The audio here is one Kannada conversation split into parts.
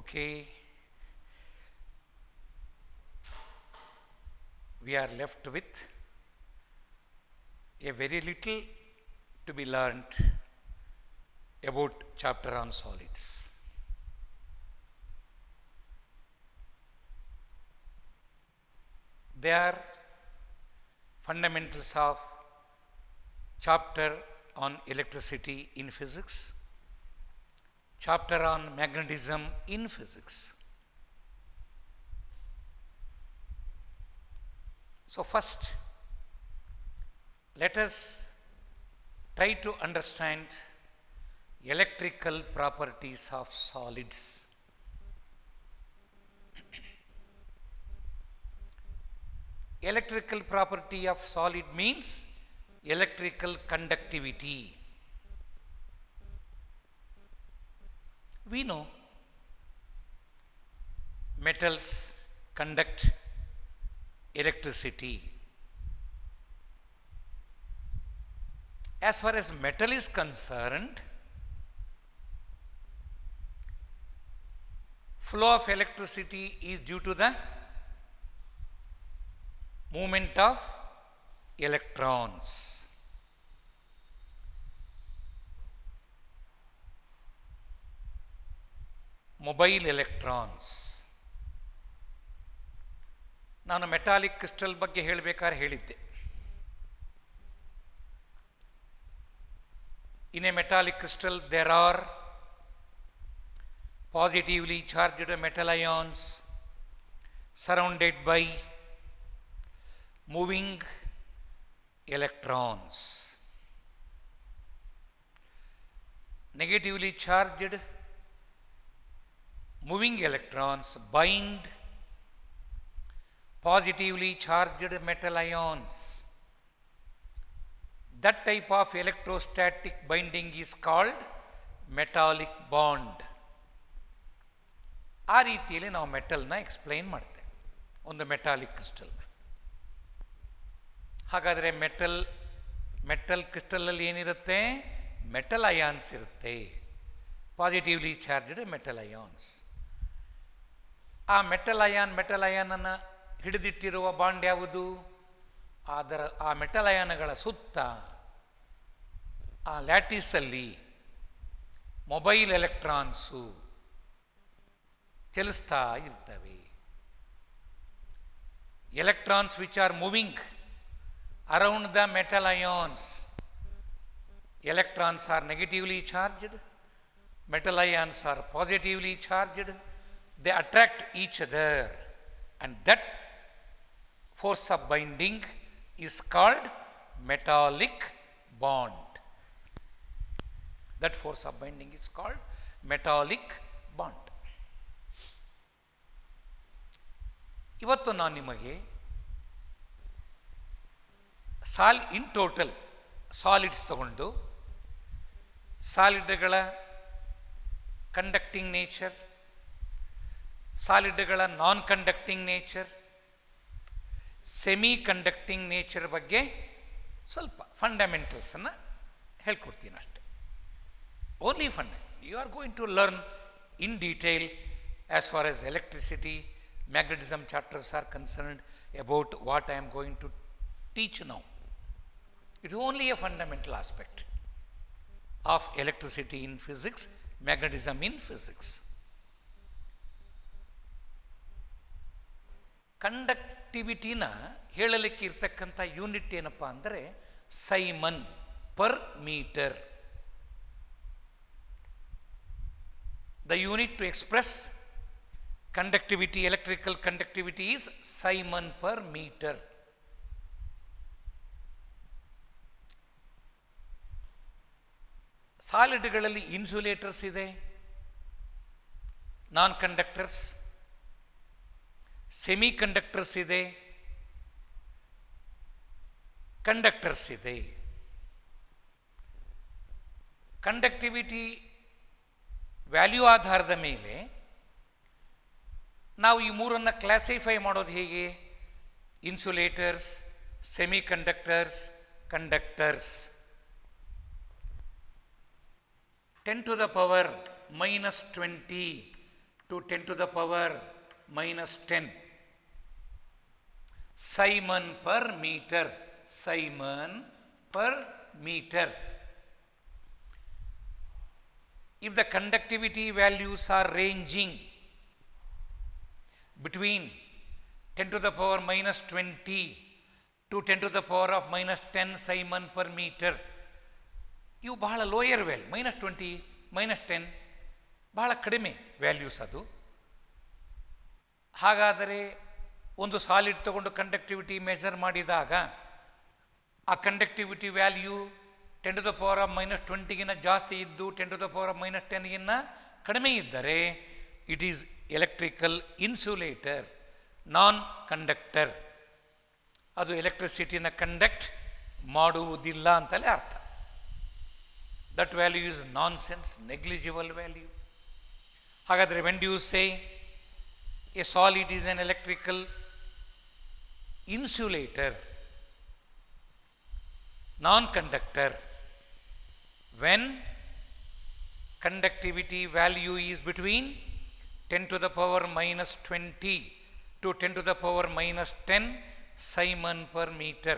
Okay. We are left with a very little to be learnt about chapter on solids. They are fundamentals of chapter on electricity in physics, chapter on magnetism in physics. So, first, let us try to understand electrical properties of solids. Electrical property of solid means electrical conductivity. We know metals conduct electricity. As far as metal is concerned, flow of electricity is due to the movement of electrons. Mobile electrons ನಾನು ಮೆಟಾಲಿಕ್ ಕ್ರಿಸ್ಟಲ್ ಬಗ್ಗೆ ಹೇಳಬೇಕಾದ್ರೆ ಹೇಳಿದ್ದೆ in a metallic crystal there are positively charged metal ions surrounded by moving electrons. Negatively charged moving electrons bind positively charged metal ions. That type of electrostatic binding is called metallic bond. ಆ ರೀತಿಯಲ್ಲಿ ನಾವು ಮೆಟಲ್ನ ಎಕ್ಸ್ಪ್ಲೈನ್ ಮಾಡ್ತೇವೆ ಒಂದು ಮೆಟಾಲಿಕ್ ಕ್ರಿಸ್ಟಲ್ ಹಾಗಾದರೆ ಮೆಟಲ್ ಮೆಟಲ್ ಕ್ರಿಸ್ಟಲಲ್ಲಿ ಏನಿರುತ್ತೆ ಮೆಟಲ್ ಅಯಾನ್ಸ್ ಇರುತ್ತೆ ಪಾಸಿಟಿವ್ಲಿ ಚಾರ್ಜ್ಡ್ ಮೆಟಲ್ ಅಯಾನ್ಸ್ ಆ ಮೆಟಲ್ ಅಯಾನ್ ಮೆಟಲ್ ಅಯಾನನ್ನು ಹಿಡಿದಿಟ್ಟಿರುವ ಬಾಂಡ್ ಯಾವುದು ಅದರ ಆ ಮೆಟಲ್ ಅಯಾನಗಳ ಸುತ್ತ ಆ ಲ್ಯಾಟಿಸಲ್ಲಿ ಮೊಬೈಲ್ ಎಲೆಕ್ಟ್ರಾನ್ಸು ಚಲಿಸ್ತಾ ಇರ್ತವೆ electrons which are moving around the metal ions. Electrons are negatively charged, metal ions are positively charged, they attract each other, and that force of binding is called metallic bond. That force of binding is called metallic bond. ಇವತ್ತು ನಾನು ನಿಮಗೆ ಸಾಲ್ ಇನ್ ಟೋಟಲ್ ಸಾಲಿಡ್ಸ್ ತಗೊಂಡು ಸಾಲಿಡ್ಗಳ ಕಂಡಕ್ಟಿಂಗ್ ನೇಚರ್ ಸಾಲಿಡ್ಗಳ non conducting nature semi conducting nature ಬಗ್ಗೆ ಸ್ವಲ್ಪ ಫಂಡಮೆಂಟಲ್ಸನ್ನು ಹೇಳ್ಕೊಡ್ತೀನಿ ಅಷ್ಟೆ ಓನ್ಲಿ ಫಂಡ you are going to learn in detail as far as electricity magnetism chapters are concerned about what I am going to teach now. It is only a fundamental aspect of electricity in physics, magnetism in physics. ಕಂಡಕ್ಟಿವಿಟಿನ ಹೇಳಲಿಕ್ಕೆ ಇರ್ತಕ್ಕಂಥ ಯೂನಿಟ್ ಏನಪ್ಪ ಅಂದರೆ Simon per metre the unit to express conductivity, electrical conductivity is Simon per meter. ಸಾಲಿಡ್ಗಳಲ್ಲಿ ಇನ್ಸುಲೇಟರ್ಸ್ ಇದೆ ನಾನ್ ಕಂಡಕ್ಟರ್ಸ್ ಸೆಮಿ ಕಂಡಕ್ಟರ್ಸ್ ಇದೆ ಕಂಡಕ್ಟರ್ಸ್ ಇದೆ ಕಂಡಕ್ಟಿವಿಟಿ ವ್ಯಾಲ್ಯೂ ಆಧಾರದ ಮೇಲೆ ನಾವು ಈ ಮೂರನ್ನು ಕ್ಲಾಸಿಫೈ ಮಾಡೋದು ಹೇಗೆ insulators semi conductors conductors ten to the power minus twenty to 10 to the power minus 10 Simon per meter. Simon per meter. If the conductivity values are ranging between 10 to the power minus 20 to 10 to the power of minus 10 Simon per meter, ಇವು ಬಹಳ lower value minus twenty minus ten ಬಹಳ ಕಡಿಮೆ ವ್ಯಾಲ್ಯೂಸ್ ಅದು ಹಾಗಾದರೆ ಒಂದು ಸಾಲಿಡ್ ತಗೊಂಡು ಕಂಡಕ್ಟಿವಿಟಿ ಮೆಜರ್ ಮಾಡಿದಾಗ ಆ conductivity value ten to the power of minus ಟ್ವೆಂಟಿಗಿನ್ನ ಜಾಸ್ತಿ ಇದ್ದು ten to the power of minus ಟೆನ್ಗಿನ್ನ ಕಡಿಮೆ ಇದ್ದರೆ it is electrical insulator non conductor ಅದು ಎಲೆಕ್ಟ್ರಿಸಿಟಿನ ಕಂಡಕ್ಟ್ ಮಾಡುವುದಿಲ್ಲ ಅಂತಲೇ ಅರ್ಥ that value is non sense negligible value ಹಾಗಾದರೆ when do say a solid is an electrical insulator non conductor when conductivity value is between 10 to the power minus 20 to 10 to the power minus 10 Simon per meter.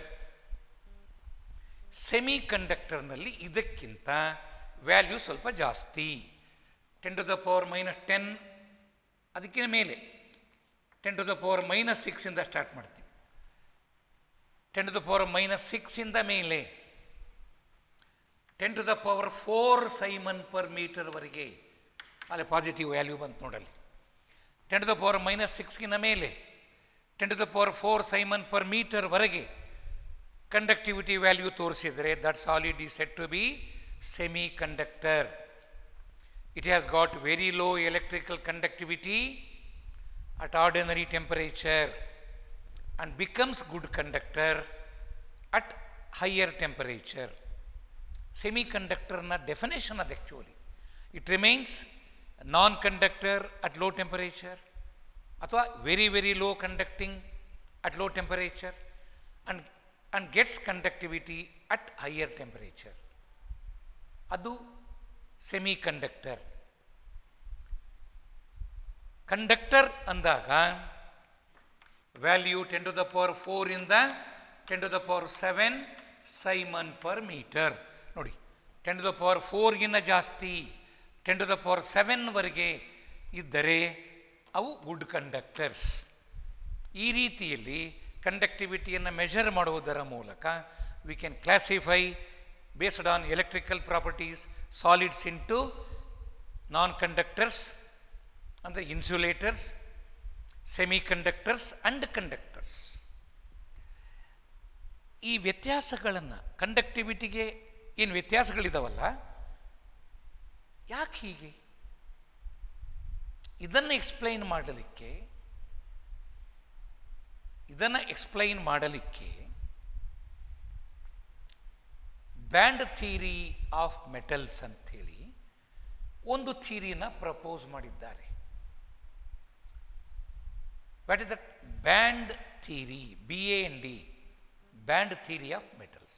Semi ಕಂಡಕ್ಟರ್ನಲ್ಲಿ ಇದಕ್ಕಿಂತ ವ್ಯಾಲ್ಯೂ ಸ್ವಲ್ಪ ಜಾಸ್ತಿ ten to the power minus ten ಅದಕ್ಕಿಂತ ಮೇಲೆ ten to the power minus ಸಿಕ್ಸಿಂದ ಸ್ಟಾರ್ಟ್ ಮಾಡ್ತೀವಿ ten to the power minus ಸಿಕ್ಸಿಂದ ಮೇಲೆ ten to the power four Simon per ಮೀಟರ್ವರೆಗೆ ಅಲ್ಲಿ ಪಾಸಿಟಿವ್ ವ್ಯಾಲ್ಯೂ ಬಂತು ನೋಡಲ್ಲಿ ten to the power minus ಸಿಕ್ಸ್ಗಿನ ಮೇಲೆ ten to the power four Simon per ಮೀಟರ್ವರೆಗೆ ಕಂಡಕ್ಟಿವಿಟಿ ವ್ಯಾಲ್ಯೂ ತೋರಿಸಿದರೆ that solid is said to B semi conductor it has got very low electrical conductivity at ordinary temperature and becomes good conductor at higher temperature ಸೆಮಿಕಂಡಕ್ಟರ್ನ ಡೆಫಿನೇಷನ್ ಅದು actually it remains non conductor at low temperature ಅಥವಾ very very low conducting at low temperature and and gets conductivity at higher temperature ಅದು ಸೆಮಿ ಕಂಡಕ್ಟರ್ ಕಂಡಕ್ಟರ್ ಅಂದಾಗ value ten to the power ಫೋರಿಂದ ten to the power seven Simon per metre ನೋಡಿ ಟೆನ್ ಟು ದ ಪವರ್ ಫೋರ್ಗಿನ್ನ ಜಾಸ್ತಿ ಟೆನ್ ಟು ದ ಪವರ್ ಸೆವೆನ್ವರೆಗೆ ಇದ್ದರೆ ಅವು ಗುಡ್ ಕಂಡಕ್ಟರ್ಸ್ ಈ ರೀತಿಯಲ್ಲಿ ಕಂಡಕ್ಟಿವಿಟಿಯನ್ನು ಮೆಷರ್ ಮಾಡುವುದರ ಮೂಲಕ we can classify based on electrical properties solids into non conductors ಅಂದರೆ insulators semi conductors and conductors ಈ ವ್ಯತ್ಯಾಸಗಳನ್ನು ಕಂಡಕ್ಟಿವಿಟಿಗೆ ಏನು ವ್ಯತ್ಯಾಸಗಳಿದಾವಲ್ಲ ಯಾಕೆ ಹೀಗೆ ಇದನ್ನು ಎಕ್ಸ್ಪ್ಲೈನ್ ಮಾಡಲಿಕ್ಕೆ ಇದನ್ನು ಎಕ್ಸ್ಪ್ಲೈನ್ ಮಾಡಲಿಕ್ಕೆ ಬ್ಯಾಂಡ್ ಥೀರಿ ಆಫ್ ಮೆಟಲ್ಸ್ ಅಂಥೇಳಿ ಒಂದು ಥೀರಿನ ಪ್ರಪೋಸ್ ಮಾಡಿದ್ದಾರೆ what is that band theory B A N D band theory of metals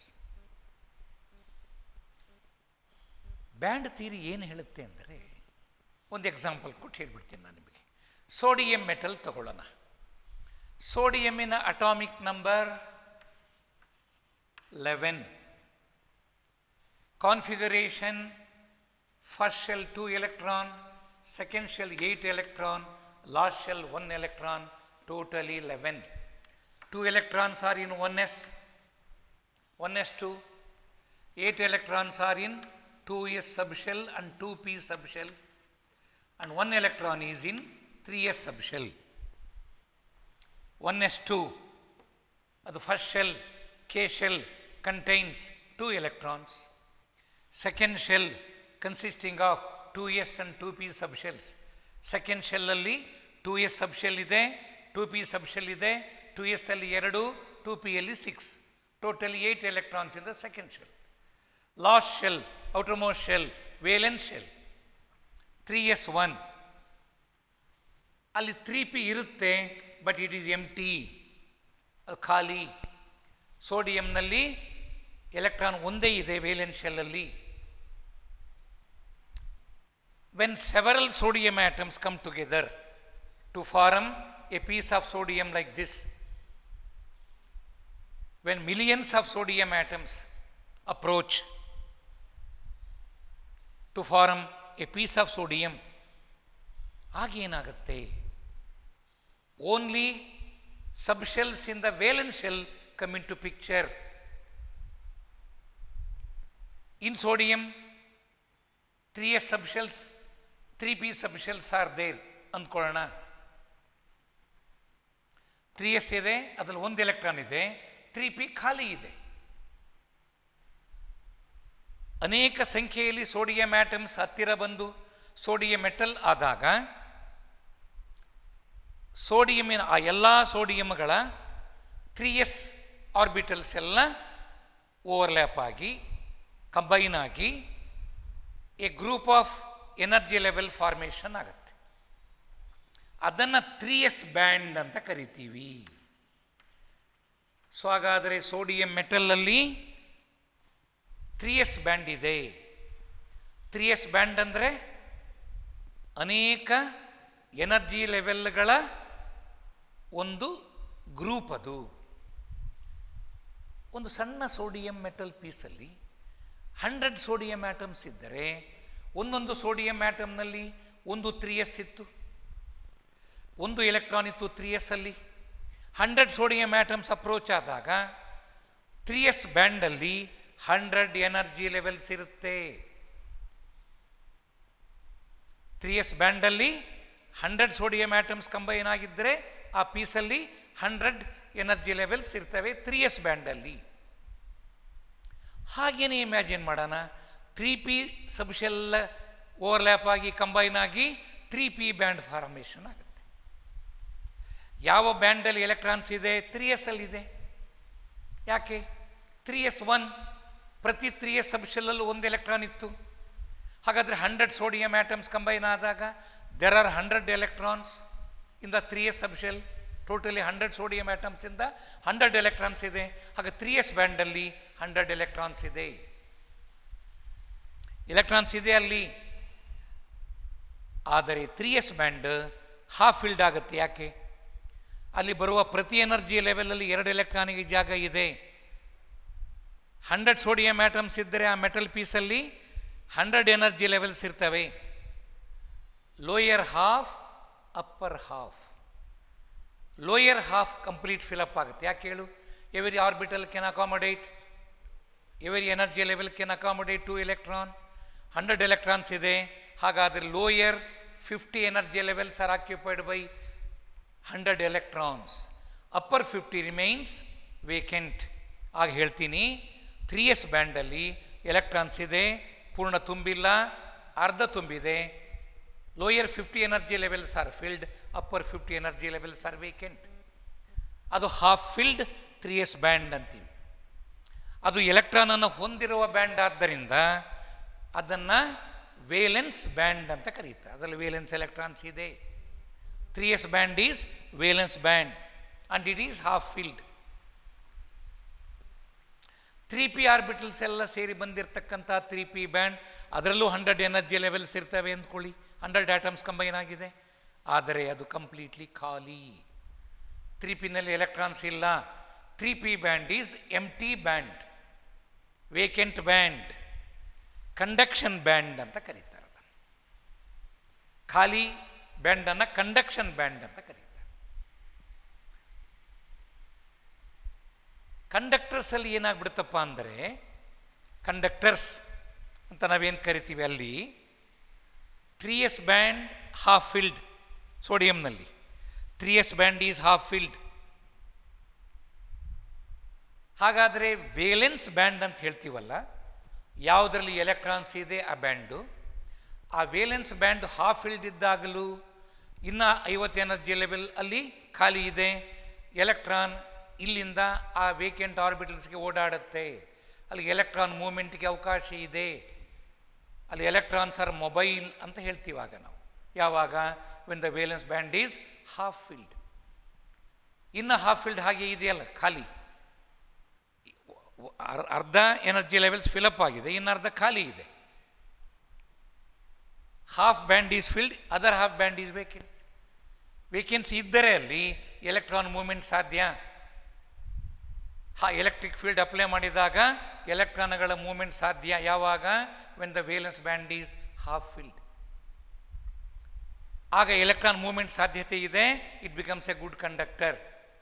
band theory ಏನು ಹೇಳುತ್ತೆ ಅಂದರೆ ಒಂದು ಎಕ್ಸಾಂಪಲ್ ಕೊಟ್ಟು ಹೇಳ್ಬಿಡ್ತೀನಿ ನಾನು ನಿಮಗೆ ಸೋಡಿಯಂ ಮೆಟಲ್ ತಗೊಳ್ಳೋಣ ಸೋಡಿಯಮ್ಮಿನ atomic number eleven configuration first shell two electron second shell eight electron last shell one electron totally eleven two electrons are in one S one S two eight electrons are in two S subshell and two P subshell and one electron is in 3s subshell. 1s2 the first shell K shell contains two electrons. Second shell consisting of 2s and 2p subshells. Second shell ಅಲ್ಲಿ 2s subshell ಇದೆ 2p subshell ಇದೆ 2s ಅಲ್ಲಿ ಎರಡು 2p ಅಲ್ಲಿ six totally eight electrons in the second shell last shell outermost shell valence shell 3s1 ಅಲ್ಲಿ ತ್ರೀ ಪಿ ಇರುತ್ತೆ but it is empty ಅದು ಖಾಲಿ ಸೋಡಿಯಂನಲ್ಲಿ ಎಲೆಕ್ಟ್ರಾನ್ ಒಂದೇ ಇದೆ ವೇಲೆನ್ಸ್ ಶೆಲ್ಲಲ್ಲಿ when several sodium atoms come together to form a piece of sodium like this, when millions of sodium atoms approach to form a piece of sodium, ಆಗೇನಾಗುತ್ತೆ only subshells in the valence shell come into picture in sodium three S subshells three P subshells are there ಅಂದ್ಕೊಳ್ಳೋಣ ತ್ರೀ ಎಸ್ ಇದೆ ಅದರಲ್ಲಿ ಒಂದು ಎಲೆಕ್ಟ್ರಾನ್ ಇದೆ ತ್ರೀ ಪಿ ಖಾಲಿ ಇದೆ ಅನೇಕ ಸಂಖ್ಯೆಯಲ್ಲಿ ಸೋಡಿಯಂ ಆಟಮ್ಸ್ ಹತ್ತಿರ ಬಂದು ಸೋಡಿಯಂ ಮೆಟಲ್ ಆದಾಗ ಸೋಡಿಯಮಿನ ಆ ಎಲ್ಲ ಸೋಡಿಯಂಗಳ ತ್ರೀ ಎಸ್ ಆರ್ಬಿಟಲ್ಸ್ ಎಲ್ಲ ಓವರ್ಲ್ಯಾಪ್ ಆಗಿ ಕಂಬೈನ್ ಆಗಿ a group of energy level formation ಆಗುತ್ತೆ ಅದನ್ನು ತ್ರೀ ಎಸ್ ಬ್ಯಾಂಡ್ ಅಂತ ಕರಿತೀವಿ ಸೊ ಹಾಗಾದರೆ ಸೋಡಿಯಂ ಮೆಟಲಲ್ಲಿ ತ್ರೀ ಎಸ್ ಬ್ಯಾಂಡ್ ಇದೆ ತ್ರೀ ಎಸ್ ಬ್ಯಾಂಡ್ ಅಂದರೆ ಅನೇಕ ಎನರ್ಜಿ ಲೆವೆಲ್ಗಳ ಒಂದು ಗ್ರೂಪ್ ಅದು ಒಂದು ಸಣ್ಣ ಸೋಡಿಯಂ ಮೆಟಲ್ ಪೀಸಲ್ಲಿ ಹಂಡ್ರೆಡ್ ಸೋಡಿಯಂ ಆಟಮ್ಸ್ ಇದ್ದರೆ ಒಂದೊಂದು ಸೋಡಿಯಂ ಆಟಮ್ನಲ್ಲಿ ಒಂದು ತ್ರೀ ಎಸ್ ಇತ್ತು ಒಂದು ಎಲೆಕ್ಟ್ರಾನ್ ಇತ್ತು ತ್ರೀ ಎಸ್ ಅಲ್ಲಿ ಹಂಡ್ರೆಡ್ ಸೋಡಿಯಂ ಆಟಮ್ಸ್ ಅಪ್ರೋಚ್ ಆದಾಗ ತ್ರೀ ಎಸ್ ಬ್ಯಾಂಡಲ್ಲಿ ಹಂಡ್ರೆಡ್ ಎನರ್ಜಿ ಲೆವೆಲ್ಸ್ ಇರುತ್ತೆ ತ್ರೀ ಎಸ್ ಬ್ಯಾಂಡಲ್ಲಿ ಹಂಡ್ರೆಡ್ ಸೋಡಿಯಂ ಆಟಮ್ಸ್ ಕಂಬೈನ್ ಆಗಿದ್ದರೆ ಆ ಪೀಸಲ್ಲಿ ಹಂಡ್ರೆಡ್ ಎನರ್ಜಿ ಲೆವೆಲ್ಸ್ ಇರ್ತವೆ ತ್ರೀ ಎಸ್ ಬ್ಯಾಂಡಲ್ಲಿ ಹಾಗೇನೆ ಇಮ್ಯಾಜಿನ್ ಮಾಡೋಣ ತ್ರೀ ಪಿ ಸಬ್ಶೆಲ್ ಓವರ್ಲ್ಯಾಪ್ ಆಗಿ ಕಂಬೈನ್ ಆಗಿ ತ್ರೀ ಪಿ ಬ್ಯಾಂಡ್ ಫಾರ್ಮೇಷನ್ ಆಗುತ್ತೆ ಯಾವ ಬ್ಯಾಂಡಲ್ಲಿ ಎಲೆಕ್ಟ್ರಾನ್ಸ್ ಇದೆ ತ್ರೀ ಎಸ್ ಅಲ್ಲಿ ಇದೆ ಯಾಕೆ ತ್ರೀ ಎಸ್ ಒನ್ ಪ್ರತಿ ತ್ರೀ ಎಸ್ ಸಬ್ಶೆಲ್ಲಲ್ಲೂ ಒಂದು ಎಲೆಕ್ಟ್ರಾನ್ ಇತ್ತು ಹಾಗಾದರೆ ಹಂಡ್ರೆಡ್ ಸೋಡಿಯಂ ಆಟಮ್ಸ್ ಕಂಬೈನ್ ಆದಾಗ there are hundred electrons in the three S subshell totally hundred sodium ಆಟಮ್ಸಿಂದ ಹಂಡ್ರೆಡ್ ಎಲೆಕ್ಟ್ರಾನ್ಸ್ ಇದೆ ಹಾಗೆ ತ್ರೀ ಎಸ್ ಬ್ಯಾಂಡಲ್ಲಿ ಹಂಡ್ರೆಡ್ ಎಲೆಕ್ಟ್ರಾನ್ಸ್ ಇದೆ ಎಲೆಕ್ಟ್ರಾನ್ಸ್ ಇದೆ ಅಲ್ಲಿ ಆದರೆ three S band half filled ಆಗುತ್ತೆ ಯಾಕೆ ಅಲ್ಲಿ ಬರುವ ಪ್ರತಿ ಎನರ್ಜಿ ಲೆವೆಲಲ್ಲಿ ಎರಡು ಎಲೆಕ್ಟ್ರಾನಿಗೆ ಜಾಗ ಇದೆ ಹಂಡ್ರೆಡ್ ಸೋಡಿಯಂ ಆಟಮ್ಸ್ ಇದ್ದರೆ ಆ ಮೆಟಲ್ ಪೀಸಲ್ಲಿ ಹಂಡ್ರೆಡ್ ಎನರ್ಜಿ ಲೆವೆಲ್ಸ್ ಇರ್ತವೆ lower half upper half lower half complete fill up ಆಗುತ್ತೆ ಯಾಕೆ ಹೇಳು every orbital can accommodate every energy level can accommodate two electron hundred electrons ಇದೆ ಹಾಗಾದರೆ lower fifty energy levels are occupied by hundred electrons upper fifty remains vacant ಆಗ ಹೇಳ್ತೀನಿ ತ್ರೀ ಎಸ್ ಬ್ಯಾಂಡಲ್ಲಿ ಎಲೆಕ್ಟ್ರಾನ್ಸ್ ಇದೆ ಪೂರ್ಣ ತುಂಬಿಲ್ಲ ಅರ್ಧ ತುಂಬಿದೆ lower fifty energy levels are filled upper fifty energy levels are vacant ಅದು half filled three S band ಅಂತೀವಿ ಅದು ಎಲೆಕ್ಟ್ರಾನನ್ನು ಹೊಂದಿರುವ ಬ್ಯಾಂಡ್ ಆದ್ದರಿಂದ ಅದನ್ನು ವೇಲೆನ್ಸ್ ಬ್ಯಾಂಡ್ ಅಂತ ಕರೀತಾರೆ ಅದರಲ್ಲಿ ವೇಲೆನ್ಸ್ ಎಲೆಕ್ಟ್ರಾನ್ಸ್ ಇದೆ three S band is valence band and it is half filled three P orbitals ಎಲ್ಲ ಸೇರಿ ಬಂದಿರತಕ್ಕಂಥ ತ್ರೀ ಪಿ ಬ್ಯಾಂಡ್ ಅದರಲ್ಲೂ ಹಂಡ್ರೆಡ್ ಎನರ್ಜಿ ಲೆವೆಲ್ಸ್ ಇರ್ತವೆ ಅಂದ್ಕೊಳ್ಳಿ ಹಂಡ್ರೆಡ್ ಆಟಮ್ಸ್ ಕಂಬೈನ್ ಆಗಿದೆ ಆದರೆ ಅದು ಕಂಪ್ಲೀಟ್ಲಿ ಖಾಲಿ ತ್ರೀ ಪಿನಲ್ಲಿ ಎಲೆಕ್ಟ್ರಾನ್ಸ್ ಇಲ್ಲ three P band is empty band vacant band conduction band ಅಂತ ಕರೀತಾರೆ ಅದನ್ನು ಖಾಲಿ ಬ್ಯಾಂಡನ್ನು ಕಂಡಕ್ಷನ್ ಬ್ಯಾಂಡ್ ಅಂತ ಕರೀತಾರೆ ಕಂಡಕ್ಟರ್ಸಲ್ಲಿ ಏನಾಗ್ಬಿಡುತ್ತಪ್ಪ ಅಂದರೆ ಕಂಡಕ್ಟರ್ಸ್ ಅಂತ ನಾವೇನು ಕರಿತೀವಿ ಅಲ್ಲಿ three S band half filled ಸೋಡಿಯಂನಲ್ಲಿ three S band is half filled ಹಾಗಾದರೆ ವೇಲೆನ್ಸ್ ಬ್ಯಾಂಡ್ ಅಂತ ಹೇಳ್ತೀವಲ್ಲ ಯಾವುದರಲ್ಲಿ ಎಲೆಕ್ಟ್ರಾನ್ಸ್ ಇದೆ ಆ ಬ್ಯಾಂಡು ಆ ವೇಲೆನ್ಸ್ ಬ್ಯಾಂಡ್ ಹಾಫ್ ಫಿಲ್ಡ್ ಇದ್ದಾಗಲೂ ಇನ್ನು ಐವತ್ತು ಎನರ್ಜಿ ಲೆವೆಲ್ ಅಲ್ಲಿ ಖಾಲಿ ಇದೆ ಎಲೆಕ್ಟ್ರಾನ್ ಇಲ್ಲಿಂದ ಆ ವೇಕೆಂಟ್ ಆರ್ಬಿಟಲ್ಸ್ಗೆ ಓಡಾಡುತ್ತೆ ಅಲ್ಲಿ ಎಲೆಕ್ಟ್ರಾನ್ ಮೂಮೆಂಟ್ಗೆ ಅವಕಾಶ ಇದೆ ಅಲ್ಲಿ ಎಲೆಕ್ಟ್ರಾನ್ಸ್ ಆರ್ ಮೊಬೈಲ್ ಅಂತ ಹೇಳ್ತೀವಿ ಆಗ ನಾವು ಯಾವಾಗ when the valence band is half filled ಇನ್ನು ಹಾಫ್ ಫಿಲ್ಡ್ ಹಾಗೆ ಇದೆಯಲ್ಲ ಖಾಲಿ ಅರ್- ಅರ್ಧ ಎನರ್ಜಿ ಲೆವೆಲ್ಸ್ ಫಿಲಪ್ ಆಗಿದೆ ಇನ್ನು ಅರ್ಧ ಖಾಲಿ ಇದೆ half band is filled other half band is vacant vacancy ಇದ್ದರೆ ಅಲ್ಲಿ ಎಲೆಕ್ಟ್ರಾನ್ ಮೂವ್ಮೆಂಟ್ ಸಾಧ್ಯ ಹಾ ಎಲೆಕ್ಟ್ರಿಕ್ ಫೀಲ್ಡ್ ಅಪ್ಲೈ ಮಾಡಿದಾಗ ಎಲೆಕ್ಟ್ರಾನ್ಗಳ ಮೂವ್ಮೆಂಟ್ ಸಾಧ್ಯ ಯಾವಾಗ when the valence band is half filled ಆಗ ಎಲೆಕ್ಟ್ರಾನ್ ಮೂವ್ಮೆಂಟ್ ಸಾಧ್ಯತೆ ಇದೆ it becomes a good conductor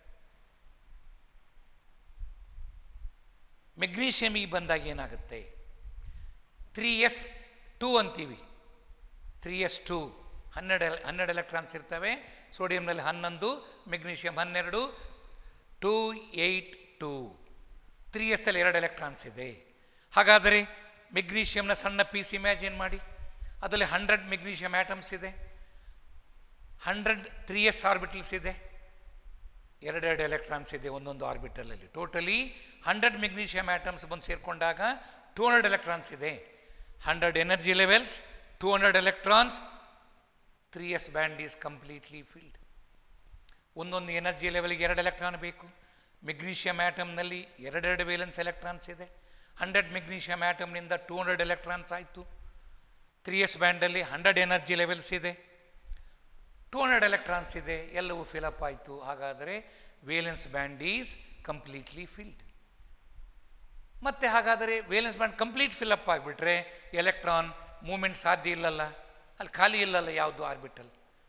ಮೆಗ್ನೀಷಿಯಮಿಗೆ ಬಂದಾಗ ಏನಾಗುತ್ತೆ ತ್ರೀ ಎಸ್ ಟೂ ಅಂತೀವಿ ತ್ರೀ ಎಸ್ ಟೂ ಹನ್ನೆರಡು ಎಲ್- ಹನ್ನೆರಡು ಎಲೆಕ್ಟ್ರಾನ್ಸ್ ಇರ್ತವೆ ಸೋಡಿಯಂನಲ್ಲಿ ಹನ್ನೊಂದು ಮೆಗ್ನೀಷಿಯಂ ಹನ್ನೆರಡು two eight two three S ಅಲ್ಲಿ ಎರಡು ಎಲೆಕ್ಟ್ರಾನ್ಸ್ ಇದೆ ಹಾಗಾದರೆ ಮೆಗ್ನೀಷಿಯಂನ ಸಣ್ಣ ಪೀಸ್ ಇಮ್ಯಾಜಿನ್ ಮಾಡಿ ಅದರಲ್ಲಿ ಹಂಡ್ರೆಡ್ ಮೆಗ್ನೀಷಿಯಂ ಆಟಮ್ಸ್ ಇದೆ ಹಂಡ್ರೆಡ್ ತ್ರೀ ಎಸ್ ಆರ್ಬಿಟಲ್ಸ್ ಇದೆ ಎರಡೆರಡು ಎಲೆಕ್ಟ್ರಾನ್ಸ್ ಇದೆ ಒಂದೊಂದು ಆರ್ಬಿಟಲಲ್ಲಿ ಟೋಟಲಿ ಹಂಡ್ರೆಡ್ ಮೆಗ್ನೀಷಿಯಂ ಆಟಮ್ಸ್ ಬಂದು ಸೇರಿಕೊಂಡಾಗ ಟೂ ಹಂಡ್ರೆಡ್ ಎಲೆಕ್ಟ್ರಾನ್ಸ್ ಇದೆ hundred energy levels two hundred electrons three S band is completely filled ಒಂದೊಂದು ಎನರ್ಜಿ ಲೆವೆಲ್ಗೆ ಎರಡು ಎಲೆಕ್ಟ್ರಾನ್ ಬೇಕು ಮೆಗ್ನೀಷಿಯಂ ಆಟಮ್ನಲ್ಲಿ ಎರಡೆರಡು ವೇಲೆನ್ಸ್ ಎಲೆಕ್ಟ್ರಾನ್ಸ್ ಇದೆ ಹಂಡ್ರೆಡ್ ಮೆಗ್ನೀಷಿಯಂ ಆಟಮ್ನಿಂದ ಟೂ ಹಂಡ್ರೆಡ್ ಎಲೆಕ್ಟ್ರಾನ್ಸ್ ಆಯಿತು ತ್ರೀ ಎಸ್ ಬ್ಯಾಂಡಲ್ಲಿ ಹಂಡ್ರೆಡ್ ಎನರ್ಜಿ ಲೆವೆಲ್ಸ್ ಇದೆ ಟೂ ಹಂಡ್ರೆಡ್ ಎಲೆಕ್ಟ್ರಾನ್ಸ್ ಇದೆ ಎಲ್ಲವೂ ಫಿಲಪ್ ಆಯಿತು ಹಾಗಾದರೆ valence band is completely filled ಮತ್ತೆ ಹಾಗಾದರೆ ವೇಲೆನ್ಸ್ ಬ್ಯಾಂಡ್ ಕಂಪ್ಲೀಟ್ ಫಿಲಪ್ ಆಗಿಬಿಟ್ರೆ ಎಲೆಕ್ಟ್ರಾನ್ ಮೂಮೆಂಟ್ ಸಾಧ್ಯ ಇಲ್ಲಲ್ಲ ಅಲ್ಲಿ ಖಾಲಿ ಇಲ್ಲಲ್ಲ ಯಾವುದು ಆರ್ಬಿಟಲ್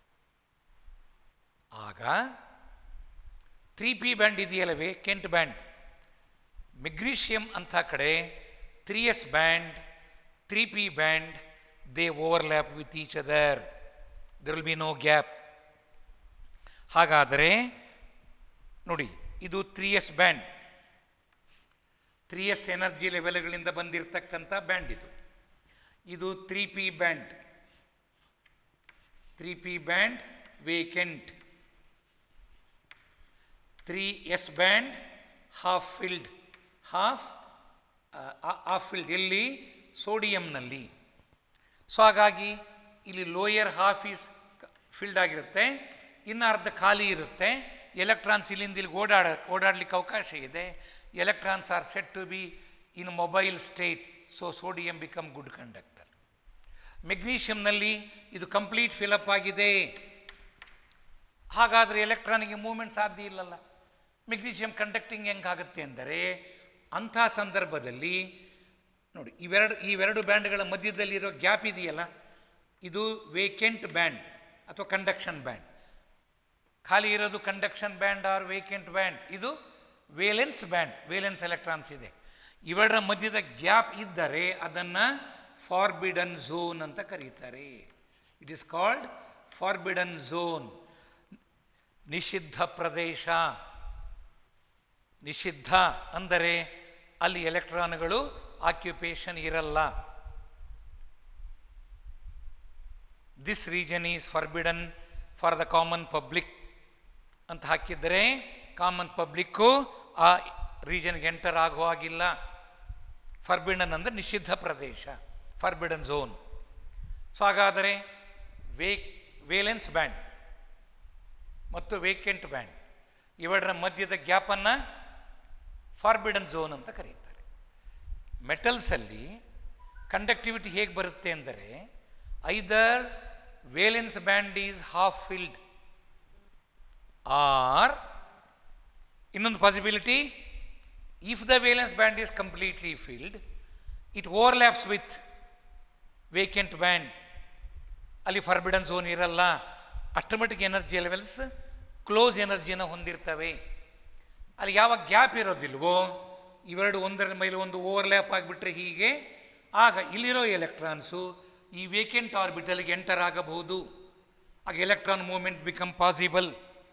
ಆಗ ತ್ರೀ ಪಿ ಬ್ಯಾಂಡ್ ಇದೆಯಲ್ಲವೇ ಕೆಂಟ್ ಬ್ಯಾಂಡ್ ಮೆಗ್ನೀಷಿಯಂ ಅಂಥ ಕಡೆ three S band three P band they overlap with each other there will be no gap ಹಾಗಾದರೆ ನೋಡಿ ಇದು three S band three S energy ಲೆವೆಲ್ಗಳಿಂದ ಬಂದಿರತಕ್ಕಂಥ ಬ್ಯಾಂಡ್ ಇದು ಇದು three P band three P band vacant three S band half filled half half filled ಎಲ್ಲಿ ಸೋಡಿಯಂನಲ್ಲಿ ಸೊ ಹಾಗಾಗಿ ಇಲ್ಲಿ ಲೋಯರ್ ಹಾಫ್ ಈಸ್ ಫಿಲ್ಡ್ ಆಗಿರುತ್ತೆ ಇನ್ನು ಅರ್ಧ ಖಾಲಿ ಇರುತ್ತೆ ಎಲೆಕ್ಟ್ರಾನ್ಸ್ ಇಲ್ಲಿಂದ ಇಲ್ಲಿ ಓಡಾಡ ಓಡಾಡಲಿಕ್ಕೆ ಅವಕಾಶ ಇದೆ electrons are set to be in mobile state so sodium become good conductor ಮೆಗ್ನೀಷಿಯಂನಲ್ಲಿ ಇದು ಕಂಪ್ಲೀಟ್ ಫಿಲಪ್ ಆಗಿದೆ ಹಾಗಾದರೆ ಎಲೆಕ್ಟ್ರಾನಿಗೆ ಮೂವ್ಮೆಂಟ್ ಸಾಧ್ಯ ಇಲ್ಲಲ್ಲ ಮೆಗ್ನೀಷಿಯಂ ಕಂಡಕ್ಟಿಂಗ್ ಹೆಂಗಾಗುತ್ತೆ ಅಂದರೆ ಅಂಥ ಸಂದರ್ಭದಲ್ಲಿ ನೋಡಿ ಇವೆರಡು ಇವೆರಡು ಬ್ಯಾಂಡ್ಗಳ ಮಧ್ಯದಲ್ಲಿರೋ ಗ್ಯಾಪ್ ಇದೆಯಲ್ಲ ಇದು ವೇಕೆಂಟ್ ಬ್ಯಾಂಡ್ ಅಥವಾ ಕಂಡಕ್ಷನ್ ಬ್ಯಾಂಡ್ ಖಾಲಿ ಇರೋದು conduction band or vacant band ಇದು ವೇಲೆನ್ಸ್ ಬ್ಯಾಂಡ್ ವೇಲೆನ್ಸ್ ಎಲೆಕ್ಟ್ರಾನ್ಸ್ ಇದೆ ಇವೆರಡರ ಮಧ್ಯದ ಗ್ಯಾಪ್ ಇದ್ದರೆ ಅದನ್ನು ಫಾರ್ಬಿಡನ್ ಝೋನ್ ಅಂತ ಕರೀತಾರೆ it is called forbidden zone ನಿಷಿದ್ಧ ಪ್ರದೇಶ ನಿಷಿದ್ಧ ಅಂದರೆ ಅಲ್ಲಿ ಎಲೆಕ್ಟ್ರಾನ್ಗಳು ಆಕ್ಯುಪೇಷನ್ ಇರಲ್ಲ this region is forbidden for the common public ಅಂತ ಹಾಕಿದರೆ ಕಾಮನ್ ಪಬ್ಲಿಕ್ಕು ಆ ರೀಜನ್ಗೆ ಎಂಟರ್ ಆಗೋ ಹಾಗಿಲ್ಲ ಫರ್ಬಿಡನ್ ಅಂದರೆ ನಿಷಿದ್ಧ ಪ್ರದೇಶ ಫರ್ಬಿಡನ್ ಝೋನ್ ಸೊ ಹಾಗಾದರೆ ವೇ ವೇಲೆನ್ಸ್ ಬ್ಯಾಂಡ್ ಮತ್ತು ವೇಕೆಂಟ್ ಬ್ಯಾಂಡ್ ಇವೆರಡರ ಮಧ್ಯದ ಗ್ಯಾಪನ್ನು ಫಾರ್ಬಿಡನ್ ಝೋನ್ ಅಂತ ಕರೀತಾರೆ ಮೆಟಲ್ಸಲ್ಲಿ ಕಂಡಕ್ಟಿವಿಟಿ ಹೇಗೆ ಬರುತ್ತೆ ಅಂದರೆ either valence band is half filled or ಇನ್ನೊಂದು possibility if the valence band is completely filled it overlaps with vacant band ಅಲ್ಲಿ ಫರ್ಬಿಡನ್ ಝೋನ್ ಇರಲ್ಲ ಅಷ್ಟಮಟ್ಟಿಗೆ ಎನರ್ಜಿ ಲೆವೆಲ್ಸ್ ಕ್ಲೋಸ್ ಎನರ್ಜಿನ ಹೊಂದಿರ್ತವೆ ಅಲ್ಲಿ ಯಾವ ಗ್ಯಾಪ್ ಇರೋದಿಲ್ವೋ ಇವೆರಡು ಒಂದರ ಮೇಲೆ ಒಂದು ಓವರ್ಲ್ಯಾಪ್ ಆಗಿಬಿಟ್ರೆ ಹೀಗೆ ಆಗ ಇಲ್ಲಿರೋ ಎಲೆಕ್ಟ್ರಾನ್ಸು ಈ ವೇಕೆಂಟ್ ಆರ್ಬಿಟಲ್ಗೆ ಎಂಟರ್ ಆಗಬಹುದು ಆಗ ಎಲೆಕ್ಟ್ರಾನ್ ಮೂವ್ಮೆಂಟ್ ಬಿಕಮ್ ಪಾಸಿಬಲ್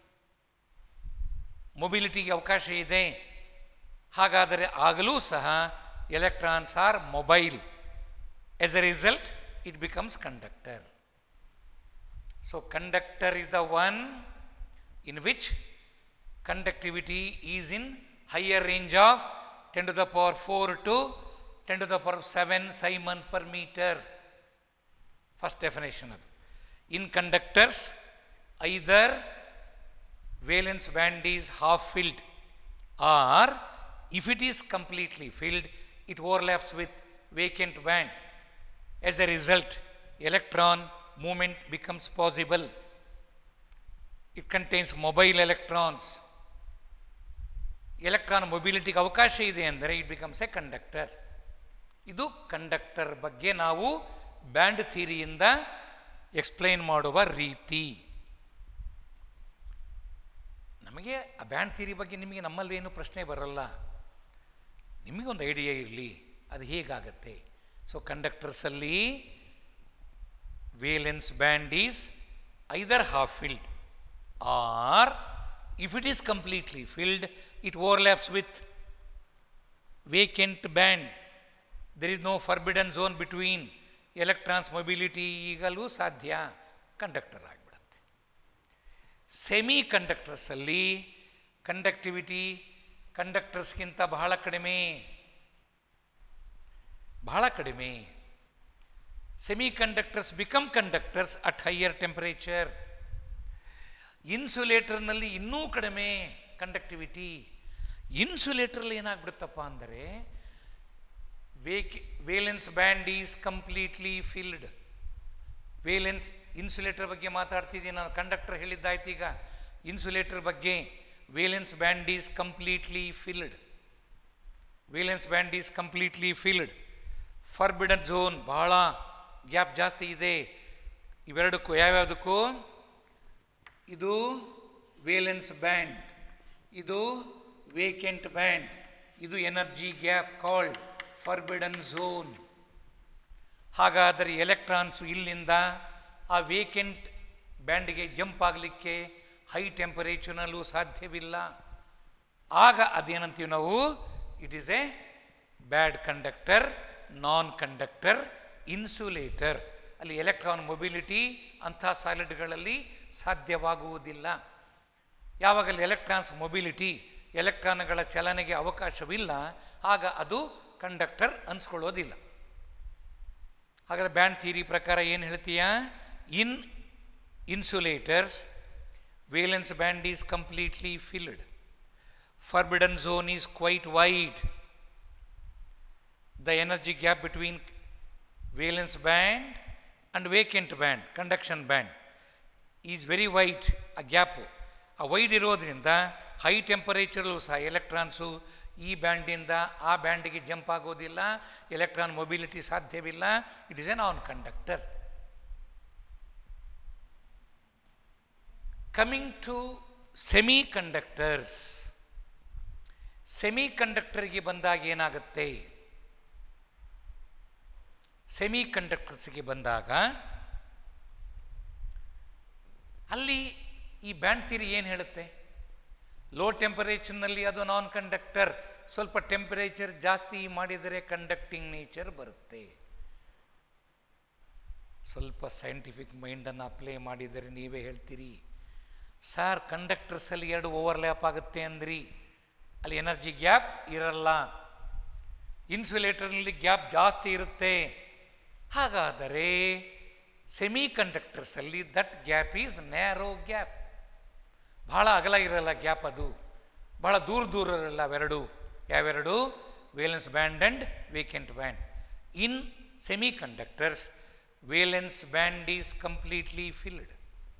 ಮೊಬಿಲಿಟಿಗೆ ಅವಕಾಶ ಇದೆ ಹಾಗಾದರೆ ಆಗಲೂ ಸಹ electrons are mobile as a result it becomes conductor so conductor is the one in which conductivity is in higher range of 10 to the power 4 to 10 to the power 7 Simon per meter. First definition ಅದು in conductors either valence band is half filled or if it is completely filled it overlaps with vacant band as a result electron movement becomes possible. It contains mobile electrons. Electron ಮೊಬಿಲಿಟಿಗೆ ಅವಕಾಶ ಇದೆ ಅಂದರೆ ಇಟ್ ಬಿಕಮ್ಸ್ ಎ ಕಂಡಕ್ಟರ್ ಇದು ಕಂಡಕ್ಟರ್ ಬಗ್ಗೆ ನಾವು ಬ್ಯಾಂಡ್ ಥಿಯರಿಯಿಂದ ಎಕ್ಸ್ಪ್ಲೈನ್ ಮಾಡುವ ರೀತಿ ನಮಗೆ ಆ ಬ್ಯಾಂಡ್ ಥಿಯರಿ ಬಗ್ಗೆ ನಿಮಗೆ ನಮ್ಮಲ್ಲಿ ಏನು ಪ್ರಶ್ನೆ ಬರಲ್ಲ ನಿಮಗೊಂದು ಐಡಿಯಾ ಇರಲಿ ಅದು ಹೇಗಾಗತ್ತೆ ಸೊ ಕಂಡಕ್ಟರ್ಸಲ್ಲಿ valence band is either half filled or if it is completely filled it overlaps with vacant band there is no forbidden zone between electrons mobility ಈಗಲೂ ಸಾಧ್ಯ ಕಂಡಕ್ಟರ್ ಆಗಿಬಿಡುತ್ತೆ ಸೆಮಿ ಕಂಡಕ್ಟರ್ಸಲ್ಲಿ ಕಂಡಕ್ಟಿವಿಟಿ ಕಂಡಕ್ಟರ್ಸ್ಗಿಂತ ಬಹಳ ಕಡಿಮೆ ಬಹಳ ಕಡಿಮೆ semi conductors become conductors at higher temperature ಇನ್ಸುಲೇಟರ್ನಲ್ಲಿ ಇನ್ನೂ ಕಡಿಮೆ ಕಂಡಕ್ಟಿವಿಟಿ ಇನ್ಸುಲೇಟರ್ಲಿ ಏನಾಗ್ಬಿಡುತ್ತಪ್ಪ ಅಂದರೆ ವೇಕ್ valence band is completely filled valence insulator ಬಗ್ಗೆ ಮಾತಾಡ್ತಿದ್ದೀನಿ ನಾನು ಕಂಡಕ್ಟರ್ ಹೇಳಿದ್ದಾಯ್ತು ಈಗ ಇನ್ಸುಲೇಟರ್ ಬಗ್ಗೆ valence band is completely filled valence band is completely filled forbidden zone ಬಹಳ ಗ್ಯಾಪ್ ಜಾಸ್ತಿ ಇದೆ ಇವೆರಡಕ್ಕೂ ಯಾವ್ಯಾವುದಕ್ಕೂ ಇದು ವೇಲೆನ್ಸ್ ಬ್ಯಾಂಡ್ ಇದು ವೇಕೆಂಟ್ ಬ್ಯಾಂಡ್ ಇದು energy gap called forbidden zone ಹಾಗಾದರೆ ಎಲೆಕ್ಟ್ರಾನ್ಸು ಇಲ್ಲಿಂದ ಆ ವೇಕೆಂಟ್ ಬ್ಯಾಂಡ್ಗೆ ಜಂಪ್ ಆಗಲಿಕ್ಕೆ ಹೈ ಟೆಂಪರೇಚರ್ನಲ್ಲೂ ಸಾಧ್ಯವಿಲ್ಲ ಆಗ ಅದೇನಂತೀವಿ ನಾವು it is a bad conductor non conductor insulator ಅಲ್ಲಿ ಎಲೆಕ್ಟ್ರಾನ್ ಮೊಬಿಲಿಟಿ ಅಂಥ ಸಾಲಿಡ್ಗಳಲ್ಲಿ ಸಾಧ್ಯವಾಗುವುದಿಲ್ಲ ಯಾವಾಗಲೂ ಎಲೆಕ್ಟ್ರಾನ್ಸ್ ಮೊಬಿಲಿಟಿ ಎಲೆಕ್ಟ್ರಾನ್ಗಳ ಚಲನೆಗೆ ಅವಕಾಶವಿಲ್ಲ ಆಗ ಅದು ಕಂಡಕ್ಟರ್ ಅನ್ಸ್ಕೊಳ್ಳೋದಿಲ್ಲ ಹಾಗಾದ್ರೆ ಬ್ಯಾಂಡ್ ಥಿಯರಿ ಪ್ರಕಾರ ಏನು ಹೇಳ್ತೀಯಾ in insulators valence band is completely filled forbidden zone is quite wide the energy gap between valence band and vacant band conduction band is very wide ಆ ಗ್ಯಾಪು ಆ ವೈಡ್ ಇರೋದ್ರಿಂದ ಹೈ ಟೆಂಪರೇಚರಲ್ಲೂ ಸಹ ಎಲೆಕ್ಟ್ರಾನ್ಸು ಈ ಬ್ಯಾಂಡಿಂದ ಆ ಬ್ಯಾಂಡಿಗೆ ಜಂಪ್ ಆಗೋದಿಲ್ಲ ಎಲೆಕ್ಟ್ರಾನ್ ಮೊಬಿಲಿಟಿ ಸಾಧ್ಯವಿಲ್ಲ it is a non conductor coming to semi conductors semi ಕಂಡಕ್ಟರ್ಗೆ ಬಂದಾಗ ಏನಾಗುತ್ತೆ ಸೆಮಿ ಕಂಡಕ್ಟರ್ಸ್ಗೆ ಬಂದಾಗ ಅಲ್ಲಿ ಈ ಬ್ಯಾಂಡ್ ಥಿರಿ ಏನು ಹೇಳುತ್ತೆ ಲೋ ಟೆಂಪರೇಚರ್ನಲ್ಲಿ ಅದು ನಾನ್ ಕಂಡಕ್ಟರ್ ಸ್ವಲ್ಪ ಟೆಂಪರೇಚರ್ ಜಾಸ್ತಿ ಮಾಡಿದರೆ ಕಂಡಕ್ಟಿಂಗ್ ನೇಚರ್ ಬರುತ್ತೆ ಸ್ವಲ್ಪ ಸೈಂಟಿಫಿಕ್ ಮೈಂಡನ್ನು ಅಪ್ಲೈ ಮಾಡಿದರೆ ನೀವೇ ಹೇಳ್ತೀರಿ ಸರ್ ಕಂಡಕ್ಟರ್ಸಲ್ಲಿ ಎರಡು ಓವರ್ಲ್ಯಾಪ್ ಆಗುತ್ತೆ ಅಂದ್ರಿ ಅಲ್ಲಿ ಎನರ್ಜಿ ಗ್ಯಾಪ್ ಇರಲ್ಲ ಇನ್ಸುಲೇಟರ್ನಲ್ಲಿ ಗ್ಯಾಪ್ ಜಾಸ್ತಿ ಇರುತ್ತೆ ಹಾಗಾದರೆ ಸೆಮಿ ಕಂಡಕ್ಟರ್ಸಲ್ಲಿ that gap is narrow gap ಬಹಳ ಅಗಲ ಇರಲ್ಲ ಗ್ಯಾಪ್ ಅದು ಬಹಳ ದೂರ ದೂರ ಇರಲ್ಲ ಅವೆರಡು ಯಾವೆರಡು valence band and vacant band in semi conductors valence band is completely filled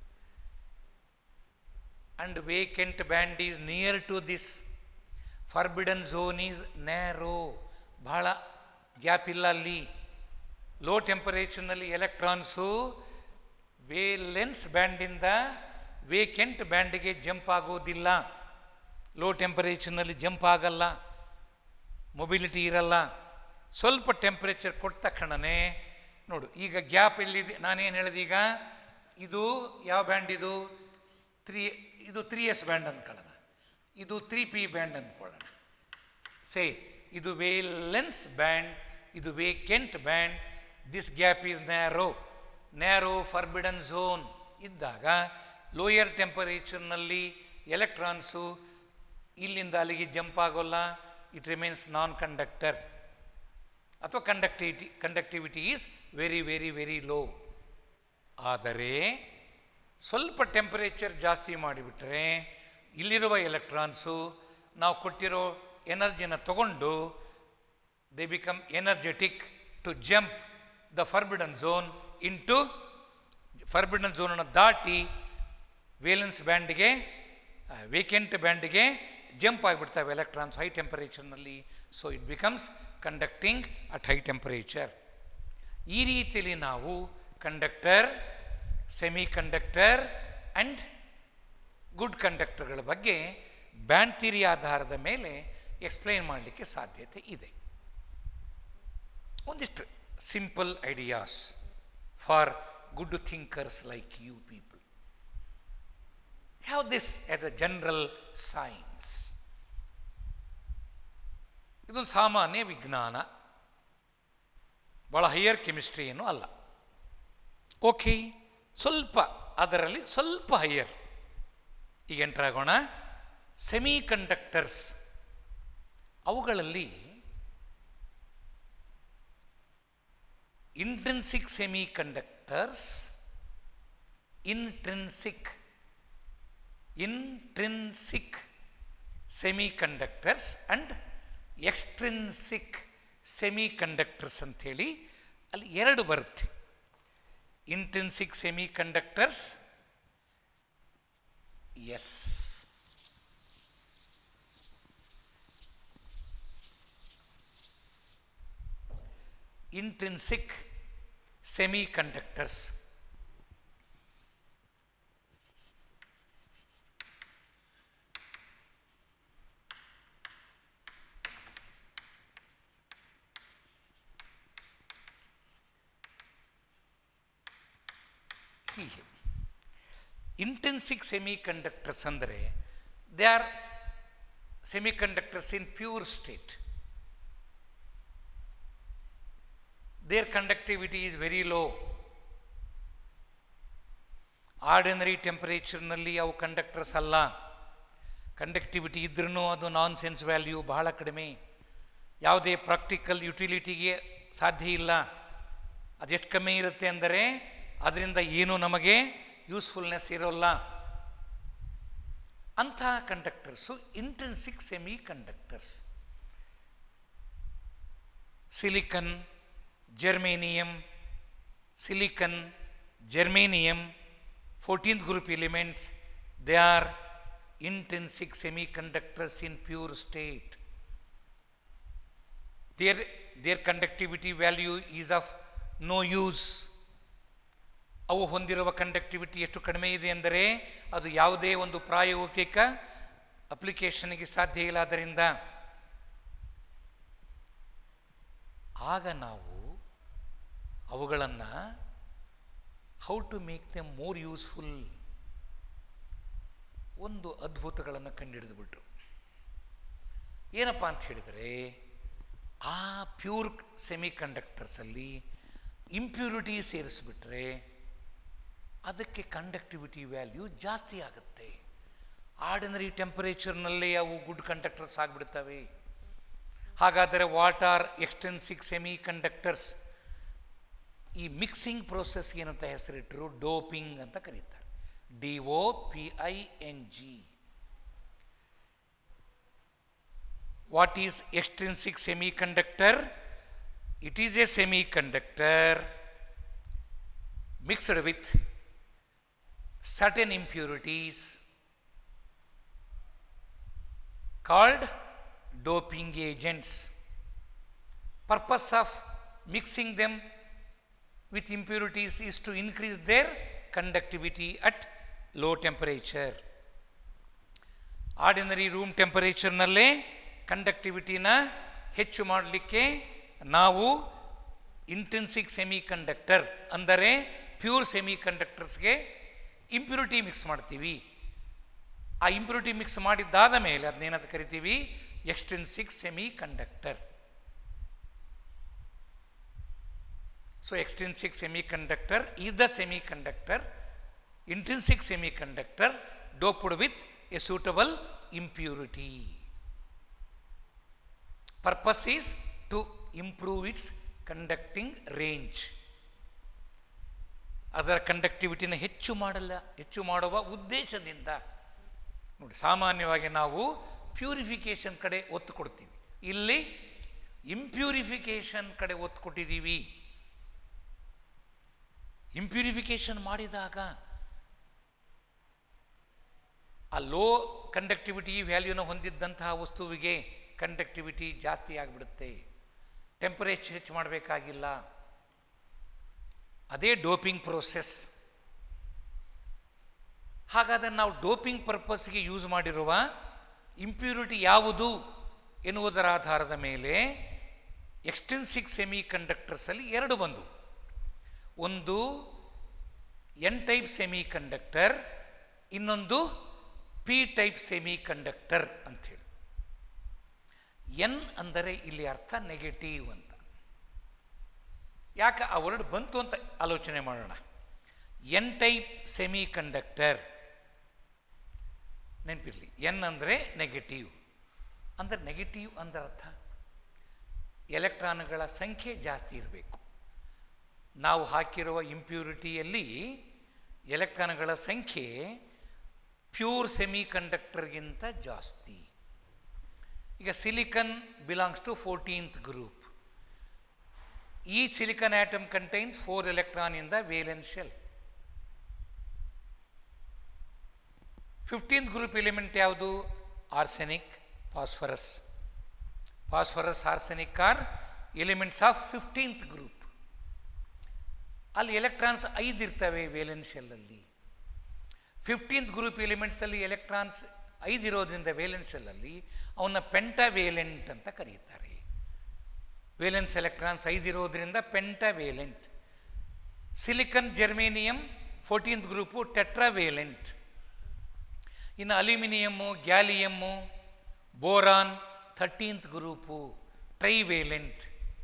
and vacant band is near to this forbidden zone is narrow ಬಹಳ ಗ್ಯಾಪ್ ಇಲ್ಲ ಅಲ್ಲಿ ಲೋ ಟೆಂಪರೇಚರ್ನಲ್ಲಿ ಎಲೆಕ್ಟ್ರಾನ್ಸು ವೇಲೆನ್ಸ್ ಬ್ಯಾಂಡಿಂದ ವೇಕೆಂಟ್ ಬ್ಯಾಂಡ್ಗೆ ಜಂಪ್ ಆಗೋದಿಲ್ಲ ಲೋ ಟೆಂಪರೇಚರ್ನಲ್ಲಿ ಜಂಪ್ ಆಗಲ್ಲ ಮೊಬಿಲಿಟಿ ಇರಲ್ಲ ಸ್ವಲ್ಪ ಟೆಂಪರೇಚರ್ ಕೊಟ್ಟ ತಕ್ಷಣವೇ ನೋಡು ಈಗ ಗ್ಯಾಪ್ ಎಲ್ಲಿದೆ ನಾನೇನು ಹೇಳಿದೆ ಈಗ ಇದು ಯಾವ ಬ್ಯಾಂಡ್ ಇದು ತ್ರೀ ಇದು ತ್ರೀ ಎಸ್ ಬ್ಯಾಂಡ್ ಅಂದ್ಕೊಳ್ಳೋಣ ಇದು ತ್ರೀ ಪಿ ಬ್ಯಾಂಡ್ ಅಂದ್ಕೊಳ್ಳೋಣ ಸೇ ಇದು ವೇಲೆನ್ಸ್ ಬ್ಯಾಂಡ್ ಇದು vacant band this gap is narrow narrow forbidden zone ಇದ್ದಾಗ ಲೋಯರ್ ಟೆಂಪರೇಚರ್ನಲ್ಲಿ ಎಲೆಕ್ಟ್ರಾನ್ಸು ಇಲ್ಲಿಂದ ಅಲ್ಲಿಗೆ ಜಂಪ್ ಆಗೋಲ್ಲ ಇಟ್ ರಿಮೈನ್ಸ್ ನಾನ್ ಕಂಡಕ್ಟರ್ ಅಥವಾ conductivity conductivity is very very very low ಆದರೆ ಸ್ವಲ್ಪ ಟೆಂಪರೇಚರ್ ಜಾಸ್ತಿ ಮಾಡಿಬಿಟ್ರೆ ಇಲ್ಲಿರುವ ಎಲೆಕ್ಟ್ರಾನ್ಸು ನಾವು ಕೊಟ್ಟಿರೋ ಎನರ್ಜಿನ ತಗೊಂಡು they become energetic to jump the forbidden zone into forbidden ಝೋನನ್ನು ದಾಟಿ ವೇಲೆನ್ಸ್ ಬ್ಯಾಂಡ್ಗೆ ವೇಕೆಂಟ್ ಬ್ಯಾಂಡ್ಗೆ ಜಂಪ್ ಆಗಿಬಿಡ್ತವೆ ಎಲೆಕ್ಟ್ರಾನ್ಸ್ ಹೈ ಟೆಂಪರೇಚರ್ನಲ್ಲಿ so it becomes conducting at high temperature ಈ ರೀತಿಯಲ್ಲಿ ನಾವು conductor semi conductor and good ಕಂಡಕ್ಟರ್ಗಳ ಬಗ್ಗೆ ಬ್ಯಾಂಡ್ ಥಿರಿ ಆಧಾರದ ಮೇಲೆ ಎಕ್ಸ್ಪ್ಲೈನ್ ಮಾಡಲಿಕ್ಕೆ ಸಾಧ್ಯತೆ ಇದೆ ಒಂದಿಷ್ಟು simple ideas for good thinkers like you people have this as a general science ಇದೊಂದು ಸಾಮಾನ್ಯ ವಿಜ್ಞಾನ ಭಾಳ ಹೈಯರ್ ಕೆಮಿಸ್ಟ್ರಿ ಏನು ಅಲ್ಲ ಓಕೆ ಸ್ವಲ್ಪ ಅದರಲ್ಲಿ ಸ್ವಲ್ಪ ಹೈಯರ್ ಈಗ ಎಂಟ್ರಾಗೋಣ ಸೆಮಿ ಕಂಡಕ್ಟರ್ಸ್ ಅವುಗಳಲ್ಲಿ intrinsic semi conductors intrinsic intrinsic semi conductors and extrinsic semi conductors ಅಂಥೇಳಿ ಅಲ್ಲಿ ಎರಡು ಬರುತ್ತೆ intrinsic semi conductors is intrinsic semiconductors. ಹೀಗೆ ಇಂಟೆನ್ಸಿಕ್ ಸೆಮಿಕಂಡಕ್ಟರ್ಸ್ ಅಂದರೆ they are semiconductors in pure state their conductivity is very low ordinary ಟೆಂಪರೇಚರ್ನಲ್ಲಿ ಅವು ಕಂಡಕ್ಟರ್ಸ್ ಅಲ್ಲ ಕಂಡಕ್ಟಿವಿಟಿ ಇದ್ರೂ ಅದು ನಾನ್ ಸೆನ್ಸ್ ವ್ಯಾಲ್ಯೂ ಬಹಳ ಕಡಿಮೆ ಯಾವುದೇ ಪ್ರಾಕ್ಟಿಕಲ್ ಯುಟಿಲಿಟಿಗೆ ಸಾಧ್ಯ ಇಲ್ಲ ಅದೆಷ್ಟು ಕಮ್ಮಿ ಇರುತ್ತೆ ಅಂದರೆ ಅದರಿಂದ ಏನು ನಮಗೆ ಯೂಸ್ಫುಲ್ನೆಸ್ ಇರೋಲ್ಲ ಅಂಥ conductors intrinsic semi conductors silicon germanium silicon germanium fourteenth group elements they are intrinsic semiconductors in pure state their their conductivity value is of no use ಅವು ಹೊಂದಿರುವ ಕಂಡಕ್ಟಿವಿಟಿ ಎಷ್ಟು ಕಡಿಮೆ ಇದೆ ಎಂದರೆ ಅದು ಯಾವುದೇ ಒಂದು ಪ್ರಾಯೋಗಿಕ ಅಪ್ಲಿಕೇಶನ್ಗೆ ಸಾಧ್ಯ ಇಲ್ಲ ಆದ್ದರಿಂದ ಆಗ ನಾವು ಅವುಗಳನ್ನು how to make them more useful ಒಂದು ಅದ್ಭುತಗಳನ್ನು ಕಂಡುಹಿಡಿದುಬಿಟ್ರು ಏನಪ್ಪ ಅಂತ ಹೇಳಿದರೆ ಆ ಪ್ಯೂರ್ ಸೆಮಿ ಕಂಡಕ್ಟರ್ಸಲ್ಲಿ ಇಂಪ್ಯೂರಿಟಿ ಸೇರಿಸ್ಬಿಟ್ರೆ ಅದಕ್ಕೆ ಕಂಡಕ್ಟಿವಿಟಿ ವ್ಯಾಲ್ಯೂ ಜಾಸ್ತಿ ಆಗುತ್ತೆ ಆರ್ಡಿನರಿ ಟೆಂಪರೇಚರ್ನಲ್ಲೇ ಅವು ಗುಡ್ ಕಂಡಕ್ಟರ್ಸ್ ಆಗಿಬಿಡ್ತವೆ ಹಾಗಾದರೆ what are extrinsic semi conductors ಈ ಮಿಕ್ಸಿಂಗ್ ಪ್ರೋಸೆಸ್ ಏನಂತ ಹೆಸರಿಟ್ಟರು ಡೋಪಿಂಗ್ ಅಂತ ಕರೀತಾರೆ D O P I N G what is extrinsic semi conductor it is a semi conductor mixed with certain impurities called doping agents. Purpose of mixing them with impurities is to increase their conductivity at low temperature. Ordinary room ಟೆಂಪರೇಚರ್ನಲ್ಲೇ ಕಂಡಕ್ಟಿವಿಟಿನ ಹೆಚ್ಚು ಮಾಡಲಿಕ್ಕೆ ನಾವು ಇಂಟೆನ್ಸಿಕ್ ಸೆಮಿ ಕಂಡಕ್ಟರ್ ಅಂದರೆ ಪ್ಯೂರ್ ಸೆಮಿ ಕಂಡಕ್ಟರ್ಸ್ಗೆ ಇಂಪ್ಯೂರಿಟಿ ಮಿಕ್ಸ್ ಮಾಡ್ತೀವಿ ಆ ಇಂಪ್ಯೂರಿಟಿ ಮಿಕ್ಸ್ ಮಾಡಿದ್ದಾದ ಮೇಲೆ ಅದನ್ನೇನಂತ ಕರಿತೀವಿ extrinsic semi conductor so extrinsic semi conductor is the semi conductor intrinsic semi conductor doped with a suitable impurity purpose is to improve its conducting range ಅದರ ಕಂಡಕ್ಟಿವಿಟಿನ ಹೆಚ್ಚು ಮಾಡಲ್ಲ ಹೆಚ್ಚು ಮಾಡುವ ಉದ್ದೇಶದಿಂದ ನೋಡಿ ಸಾಮಾನ್ಯವಾಗಿ ನಾವು ಪ್ಯೂರಿಫಿಕೇಷನ್ ಕಡೆ ಒತ್ತು ಕೊಡ್ತೀವಿ ಇಲ್ಲಿ ಇಂಪ್ಯೂರಿಫಿಕೇಷನ್ ಕಡೆ ಒತ್ತು ಕೊಟ್ಟಿದ್ದೀವಿ ಇಂಪ್ಯೂರಿಫಿಕೇಶನ್ ಮಾಡಿದಾಗ ಆ ಲೋ ಕಂಡಕ್ಟಿವಿಟಿ ವ್ಯಾಲ್ಯೂನ ಹೊಂದಿದ್ದಂತಹ ವಸ್ತುವಿಗೆ ಕಂಡಕ್ಟಿವಿಟಿ ಜಾಸ್ತಿ ಆಗಿಬಿಡುತ್ತೆ ಟೆಂಪರೇಚರ್ ಹೆಚ್ಚು ಮಾಡಬೇಕಾಗಿಲ್ಲ ಅದೇ ಡೋಪಿಂಗ್ ಪ್ರೋಸೆಸ್ ಹಾಗಾದರೆ ನಾವು ಡೋಪಿಂಗ್ ಪರ್ಪಸ್ಗೆ ಯೂಸ್ ಮಾಡಿರುವ ಇಂಪ್ಯೂರಿಟಿ ಯಾವುದು ಎನ್ನುವುದರ ಆಧಾರದ ಮೇಲೆ ಎಕ್ಸ್ಟೆನ್ಸಿಕ್ ಸೆಮಿ ಕಂಡಕ್ಟರ್ಸಲ್ಲಿ ಎರಡು ಬಂದು ಒಂದು ಎನ್ ಟೈಪ್ ಸೆಮಿ ಕಂಡಕ್ಟರ್ ಇನ್ನೊಂದು ಪಿ ಟೈಪ್ ಸೆಮಿ ಕಂಡಕ್ಟರ್ ಅಂಥೇಳಿ ಎನ್ ಅಂದರೆ ಇಲ್ಲಿ ಅರ್ಥ ನೆಗೆಟಿವ್ ಅಂತ ಯಾಕೆ ಆ ವರ್ಡ್ ಬಂತು ಅಂತ ಆಲೋಚನೆ ಮಾಡೋಣ ಎನ್ ಟೈಪ್ ಸೆಮಿ ಕಂಡಕ್ಟರ್ ನೆನಪಿರಲಿ ಎನ್ ಅಂದರೆ ನೆಗೆಟಿವ್ ಅಂದರೆ ನೆಗೆಟಿವ್ ಅಂದ್ರೆ ಅರ್ಥ ಎಲೆಕ್ಟ್ರಾನ್ಗಳ ಸಂಖ್ಯೆ ಜಾಸ್ತಿ ಇರಬೇಕು ನಾವು ಹಾಕಿರುವ ಇಂಪ್ಯೂರಿಟಿಯಲ್ಲಿ ಎಲೆಕ್ಟ್ರಾನ್ಗಳ ಸಂಖ್ಯೆ ಪ್ಯೂರ್ ಸೆಮಿ ಕಂಡಕ್ಟರ್ಗಿಂತ ಜಾಸ್ತಿ ಈಗ silicon belongs to fourteenth group ಈ silicon atom contains four electron in the valence shell fifteenth group element ಯಾವುದು arsenic phosphorus phosphorus arsenic are elements of fifteenth group ಅಲ್ಲಿ ಎಲೆಕ್ಟ್ರಾನ್ಸ್ ಐದು ಇರ್ತವೆ ವೇಲೆನ್ ಶೆಲ್ಲಲ್ಲಿ ಫಿಫ್ಟೀನ್ತ್ ಗ್ರೂಪ್ ಎಲಿಮೆಂಟ್ಸಲ್ಲಿ ಎಲೆಕ್ಟ್ರಾನ್ಸ್ ಐದು ಇರೋದ್ರಿಂದ ವೇಲೆನ್ಸ್ ಶೆಲ್ಲಲ್ಲಿ ಅವನ್ನ ಪೆಂಟಾವೇಲೆಂಟ್ ಅಂತ ಕರೀತಾರೆ ವೇಲೆನ್ಸ್ ಎಲೆಕ್ಟ್ರಾನ್ಸ್ ಐದು ಇರೋದ್ರಿಂದ pentavalent silicon germanium fourteenth group tetravalent ಇನ್ನು aluminium gallium boron thirteenth group trivalent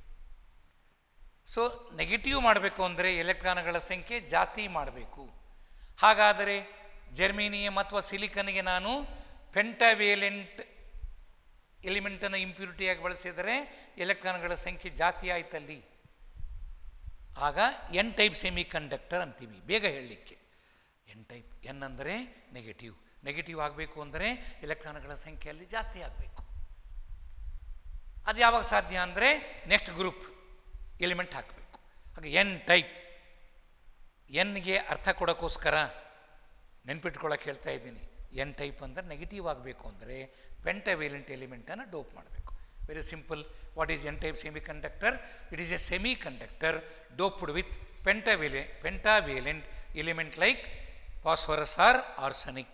so negative ಮಾಡಬೇಕು ಅಂದರೆ ಎಲೆಕ್ಟ್ರಾನ್ಗಳ ಸಂಖ್ಯೆ ಜಾಸ್ತಿ ಮಾಡಬೇಕು ಹಾಗಾದರೆ ಜರ್ಮೇನಿಯಂ ಅಥವಾ ಸಿಲಿಕನ್ಗೆ ನಾನು ಪೆಂಟಾವೇಲೆಂಟ್ ಎಲಿಮೆಂಟನ್ನು ಇಂಪ್ಯೂರಿಟಿಯಾಗಿ ಬಳಸಿದರೆ ಎಲೆಕ್ಟ್ರಾನ್ಗಳ ಸಂಖ್ಯೆ ಜಾಸ್ತಿ ಆಯ್ತಲ್ಲಿ ಆಗ ಎನ್ ಟೈಪ್ ಸೆಮಿ ಕಂಡಕ್ಟರ್ ಅಂತೀವಿ ಬೇಗ ಹೇಳಲಿಕ್ಕೆ ಎನ್ ಟೈಪ್ ಎನ್ ಅಂದರೆ ನೆಗೆಟಿವ್ ನೆಗೆಟಿವ್ ಆಗಬೇಕು ಅಂದರೆ ಎಲೆಕ್ಟ್ರಾನ್ಗಳ ಸಂಖ್ಯೆಯಲ್ಲಿ ಜಾಸ್ತಿ ಆಗಬೇಕು ಅದು ಯಾವಾಗ ಸಾಧ್ಯ ಅಂದರೆ ನೆಕ್ಸ್ಟ್ ಗ್ರೂಪ್ ಎಲಿಮೆಂಟ್ ಹಾಕಬೇಕು ಹಾಗೆ ಎನ್ ಟೈಪ್ ಎನ್ಗೆ ಅರ್ಥ ಕೊಡೋಕ್ಕೋಸ್ಕರ ನೆನ್ಪಿಟ್ಕೊಳ್ಳೋಕೆ ಹೇಳ್ತಾ ಇದ್ದೀನಿ ಎನ್ ಟೈಪ್ ಅಂದರೆ ನೆಗೆಟಿವ್ ಆಗಬೇಕು ಅಂದರೆ ಪೆಂಟವೇಲೆಂಟ್ ಎಲಿಮೆಂಟನ್ನು ಡೋಪ್ ಮಾಡಬೇಕು very simple what is N type semi conductor it is a semi conductor doped with pentavalent pentavalent element like phosphorus or arsenic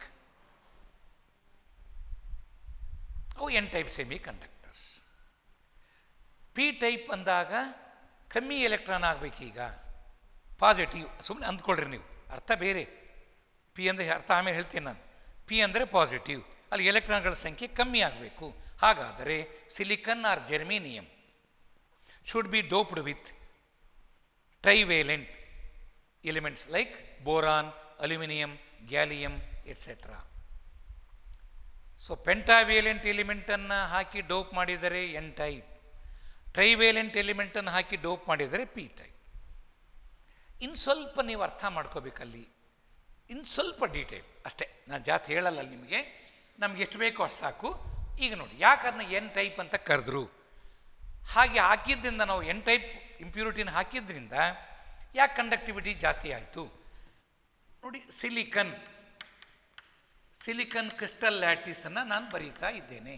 ಅವು N type semi conductors P type ಅಂದಾಗ ಕಮ್ಮಿ ಎಲೆಕ್ಟ್ರಾನ್ ಆಗಬೇಕೀಗ ಪಾಸಿಟಿವ್ ಸುಮ್ಮನೆ ಅಂದ್ಕೊಳ್ರಿ ನೀವು ಅರ್ಥ ಬೇರೆ ಪಿ ಅಂದರೆ ಅರ್ಥ ಆಮೇಲೆ ಹೇಳ್ತೀನಿ ನಾನು ಪಿ ಅಂದರೆ ಪಾಸಿಟಿವ್ ಅಲ್ಲಿ ಎಲೆಕ್ಟ್ರಾನ್ಗಳ ಸಂಖ್ಯೆ ಕಮ್ಮಿ ಆಗಬೇಕು ಹಾಗಾದರೆ silicon or germanium should be doped with trivalent elements like boron aluminium gallium etcetera so pentavalent ಎಲಿಮೆಂಟನ್ನು ಹಾಕಿ ಡೋಪ್ ಮಾಡಿದರೆ ಎನ್ ಟೈಪ್ ಟ್ರೈವೇಲೆಂಟ್ ಎಲಿಮೆಂಟನ್ನು ಹಾಕಿ ಡೋಪ್ ಮಾಡಿದರೆ ಪಿ ಟೈಪ್ ಇನ್ನು ಸ್ವಲ್ಪ ನೀವು ಅರ್ಥ ಮಾಡ್ಕೋಬೇಕಲ್ಲಿ ಇನ್ನು ಸ್ವಲ್ಪ ಡೀಟೇಲ್ ಅಷ್ಟೇ ನಾನು ಜಾಸ್ತಿ ಹೇಳಲ್ಲ ನಿಮಗೆ ನಮ್ಗೆ ಎಷ್ಟು ಬೇಕೋ ಅಷ್ಟು ಸಾಕು ಈಗ ನೋಡಿ ಯಾಕೆ ಅದನ್ನ ಎನ್ ಟೈಪ್ ಅಂತ ಕರೆದ್ರು ಹಾಗೆ ಹಾಕಿದ್ರಿಂದ ನಾವು ಎನ್ ಟೈಪ್ ಇಂಪ್ಯೂರಿಟಿನ ಹಾಕಿದ್ರಿಂದ ಯಾಕೆ ಕಂಡಕ್ಟಿವಿಟಿ ಜಾಸ್ತಿ ಆಯಿತು ನೋಡಿ ಸಿಲಿಕನ್ ಸಿಲಿಕನ್ ಕ್ರಿಸ್ಟಲ್ ಲ್ಯಾಟಿಸನ್ನು ನಾನು ಬರೀತಾ ಇದ್ದೇನೆ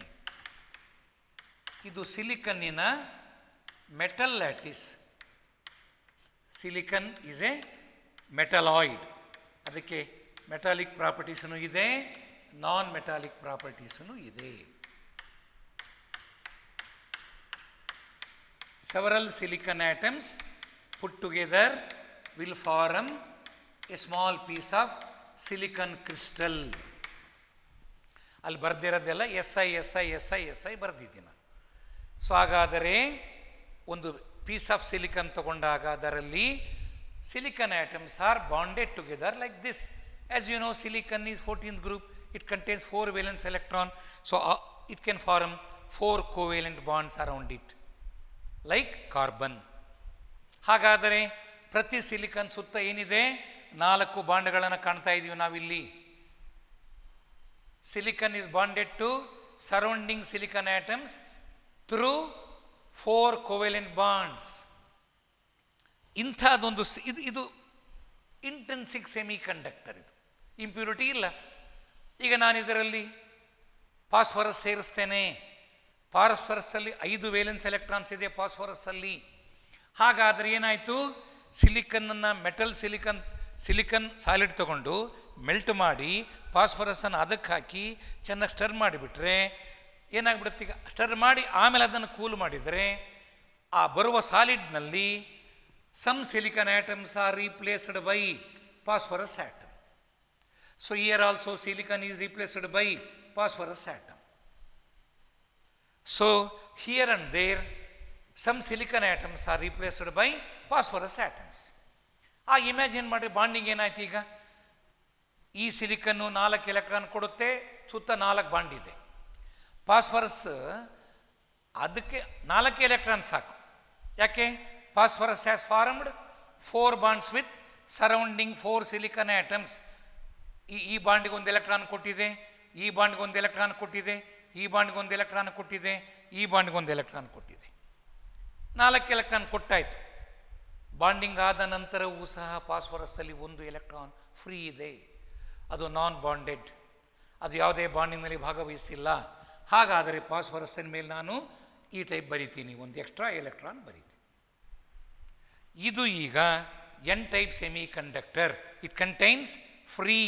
ಇದು ಸಿಲಿಕನ್ನಿನ metal lattice silicon is a metalloid ಅದಕ್ಕೆ ಮೆಟಾಲಿಕ್ ಪ್ರಾಪರ್ಟೀಸನು ಇದೆ ನಾನ್ ಮೆಟಾಲಿಕ್ ಪ್ರಾಪರ್ಟೀಸನು ಇದೆ several silicon atoms put together will form a small piece of silicon crystal ಅಲ್ಲಿ ಬರ್ದಿರೋದೆಲ್ಲ S I S I S I S I ಬರ್ದಿದ್ದೀನಿ ನಾನು ಸೊ ಹಾಗಾದರೆ ಒಂದು ಪೀಸ್ ಆಫ್ ಸಿಲಿಕನ್ ತಗೊಂಡಾಗ ಅದರಲ್ಲಿ silicon atoms are bonded together like this as you know silicon is fourteen group it contains four valence electron so it can form four covalent bonds around it like carbon ಹಾಗಾದರೆ ಪ್ರತಿ ಸಿಲಿಕನ್ ಸುತ್ತ ಏನಿದೆ ನಾಲ್ಕು ಬಾಂಡ್ಗಳನ್ನು ಕಾಣ್ತಾ ಇದ್ದೀವಿ ನಾವಿಲ್ಲಿ silicon is bonded to surrounding silicon atoms through four covalent bonds ಇಂಥದ್ದೊಂದು ಸಿ- ಇದು ಇದು ಇಂಟೆನ್ಸಿಕ್ ಸೆಮಿ ಕಂಡಕ್ಟರ್ ಇದು ಇಂಪ್ಯೂರಿಟಿ ಇಲ್ಲ ಈಗ ನಾನು ಇದರಲ್ಲಿ ಫಾಸ್ಫರಸ್ ಸೇರಿಸ್ತೇನೆ ಫಾಸ್ಫರಸ್ಸಲ್ಲಿ ಐದು ವೇಲೆನ್ಸ್ ಎಲೆಕ್ಟ್ರಾನ್ಸ್ ಇದೆ ಫಾಸ್ಫರಸ್ಸಲ್ಲಿ ಹಾಗಾದರೆ ಏನಾಯಿತು ಸಿಲಿಕನ್ನನ್ನು ಮೆಟಲ್ ಸಿಲಿಕನ್ ಸಿಲಿಕನ್ ಸಾಲಿಡ್ ತಗೊಂಡು ಮೆಲ್ಟ್ ಮಾಡಿ ಫಾಸ್ಫರಸ್ಸನ್ನು ಅದಕ್ಕೆ ಹಾಕಿ ಚೆನ್ನಾಗಿ ಸ್ಟರ್ ಮಾಡಿಬಿಟ್ರೆ ಏನಾಗ್ಬಿಡುತ್ತೆ ಈಗ ಸ್ಟರ್ ಮಾಡಿ ಆಮೇಲೆ ಅದನ್ನು ಕೂಲ್ ಮಾಡಿದರೆ ಆ ಬರುವ ಸಾಲಿಡ್ನಲ್ಲಿ some silicon atoms are replaced by phosphorus atom so here also silicon is replaced by phosphorus atom so here and there some silicon atoms are replaced by phosphorus atoms ಆ ಇಮ್ಯಾಜಿನ್ ಮಾಡಿ ಬಾಂಡಿಂಗ್ ಏನಾಯ್ತು ಈಗ ಈ ಸಿಲಿಕನ್ನು ನಾಲ್ಕು ಎಲೆಕ್ಟ್ರಾನ್ ಕೊಡುತ್ತೆ ಸುತ್ತ ನಾಲ್ಕು ಬಾಂಡ್ ಇದೆ ಫಾಸ್ಫರಸ್ ಅದಕ್ಕೆ ನಾಲ್ಕು ಎಲೆಕ್ಟ್ರಾನ್ ಸಾಕು ಯಾಕೆ phosphorus has formed four bonds with surrounding four silicon atoms ಈ ಈ ಬಾಂಡಿಗೆ ಒಂದು ಎಲೆಕ್ಟ್ರಾನ್ ಕೊಟ್ಟಿದೆ ಈ ಬಾಂಡ್ಗೆ ಒಂದು ಎಲೆಕ್ಟ್ರಾನ್ ಕೊಟ್ಟಿದೆ ಈ ಬಾಂಡ್ಗೆ ಒಂದು ಎಲೆಕ್ಟ್ರಾನ್ ಕೊಟ್ಟಿದೆ ಈ ಬಾಂಡ್ಗೆ ಒಂದು ಎಲೆಕ್ಟ್ರಾನ್ ಕೊಟ್ಟಿದೆ ನಾಲ್ಕು ಎಲೆಕ್ಟ್ರಾನ್ ಕೊಟ್ಟಾಯಿತು ಬಾಂಡಿಂಗ್ ಆದ ನಂತರವೂ ಸಹ ಫಾಸ್ಫರಸ್ಸಲ್ಲಿ ಒಂದು ಎಲೆಕ್ಟ್ರಾನ್ ಫ್ರೀ ಇದೆ ಅದು ನಾನ್ ಬಾಂಡೆಡ್ ಅದು ಯಾವುದೇ ಬಾಂಡಿಂಗ್ನಲ್ಲಿ ಭಾಗವಹಿಸಿಲ್ಲ ಹಾಗಾದರೆ ಫಾಸ್ಫರಸ್ಸಿನ ಮೇಲೆ ನಾನು ಈ ಟೈಪ್ ಬರಿತೀನಿ ಒಂದು ಎಕ್ಸ್ಟ್ರಾ ಎಲೆಕ್ಟ್ರಾನ್ ಬರೀತೀನಿ ಇದು ಈಗ N type semi conductor it contains free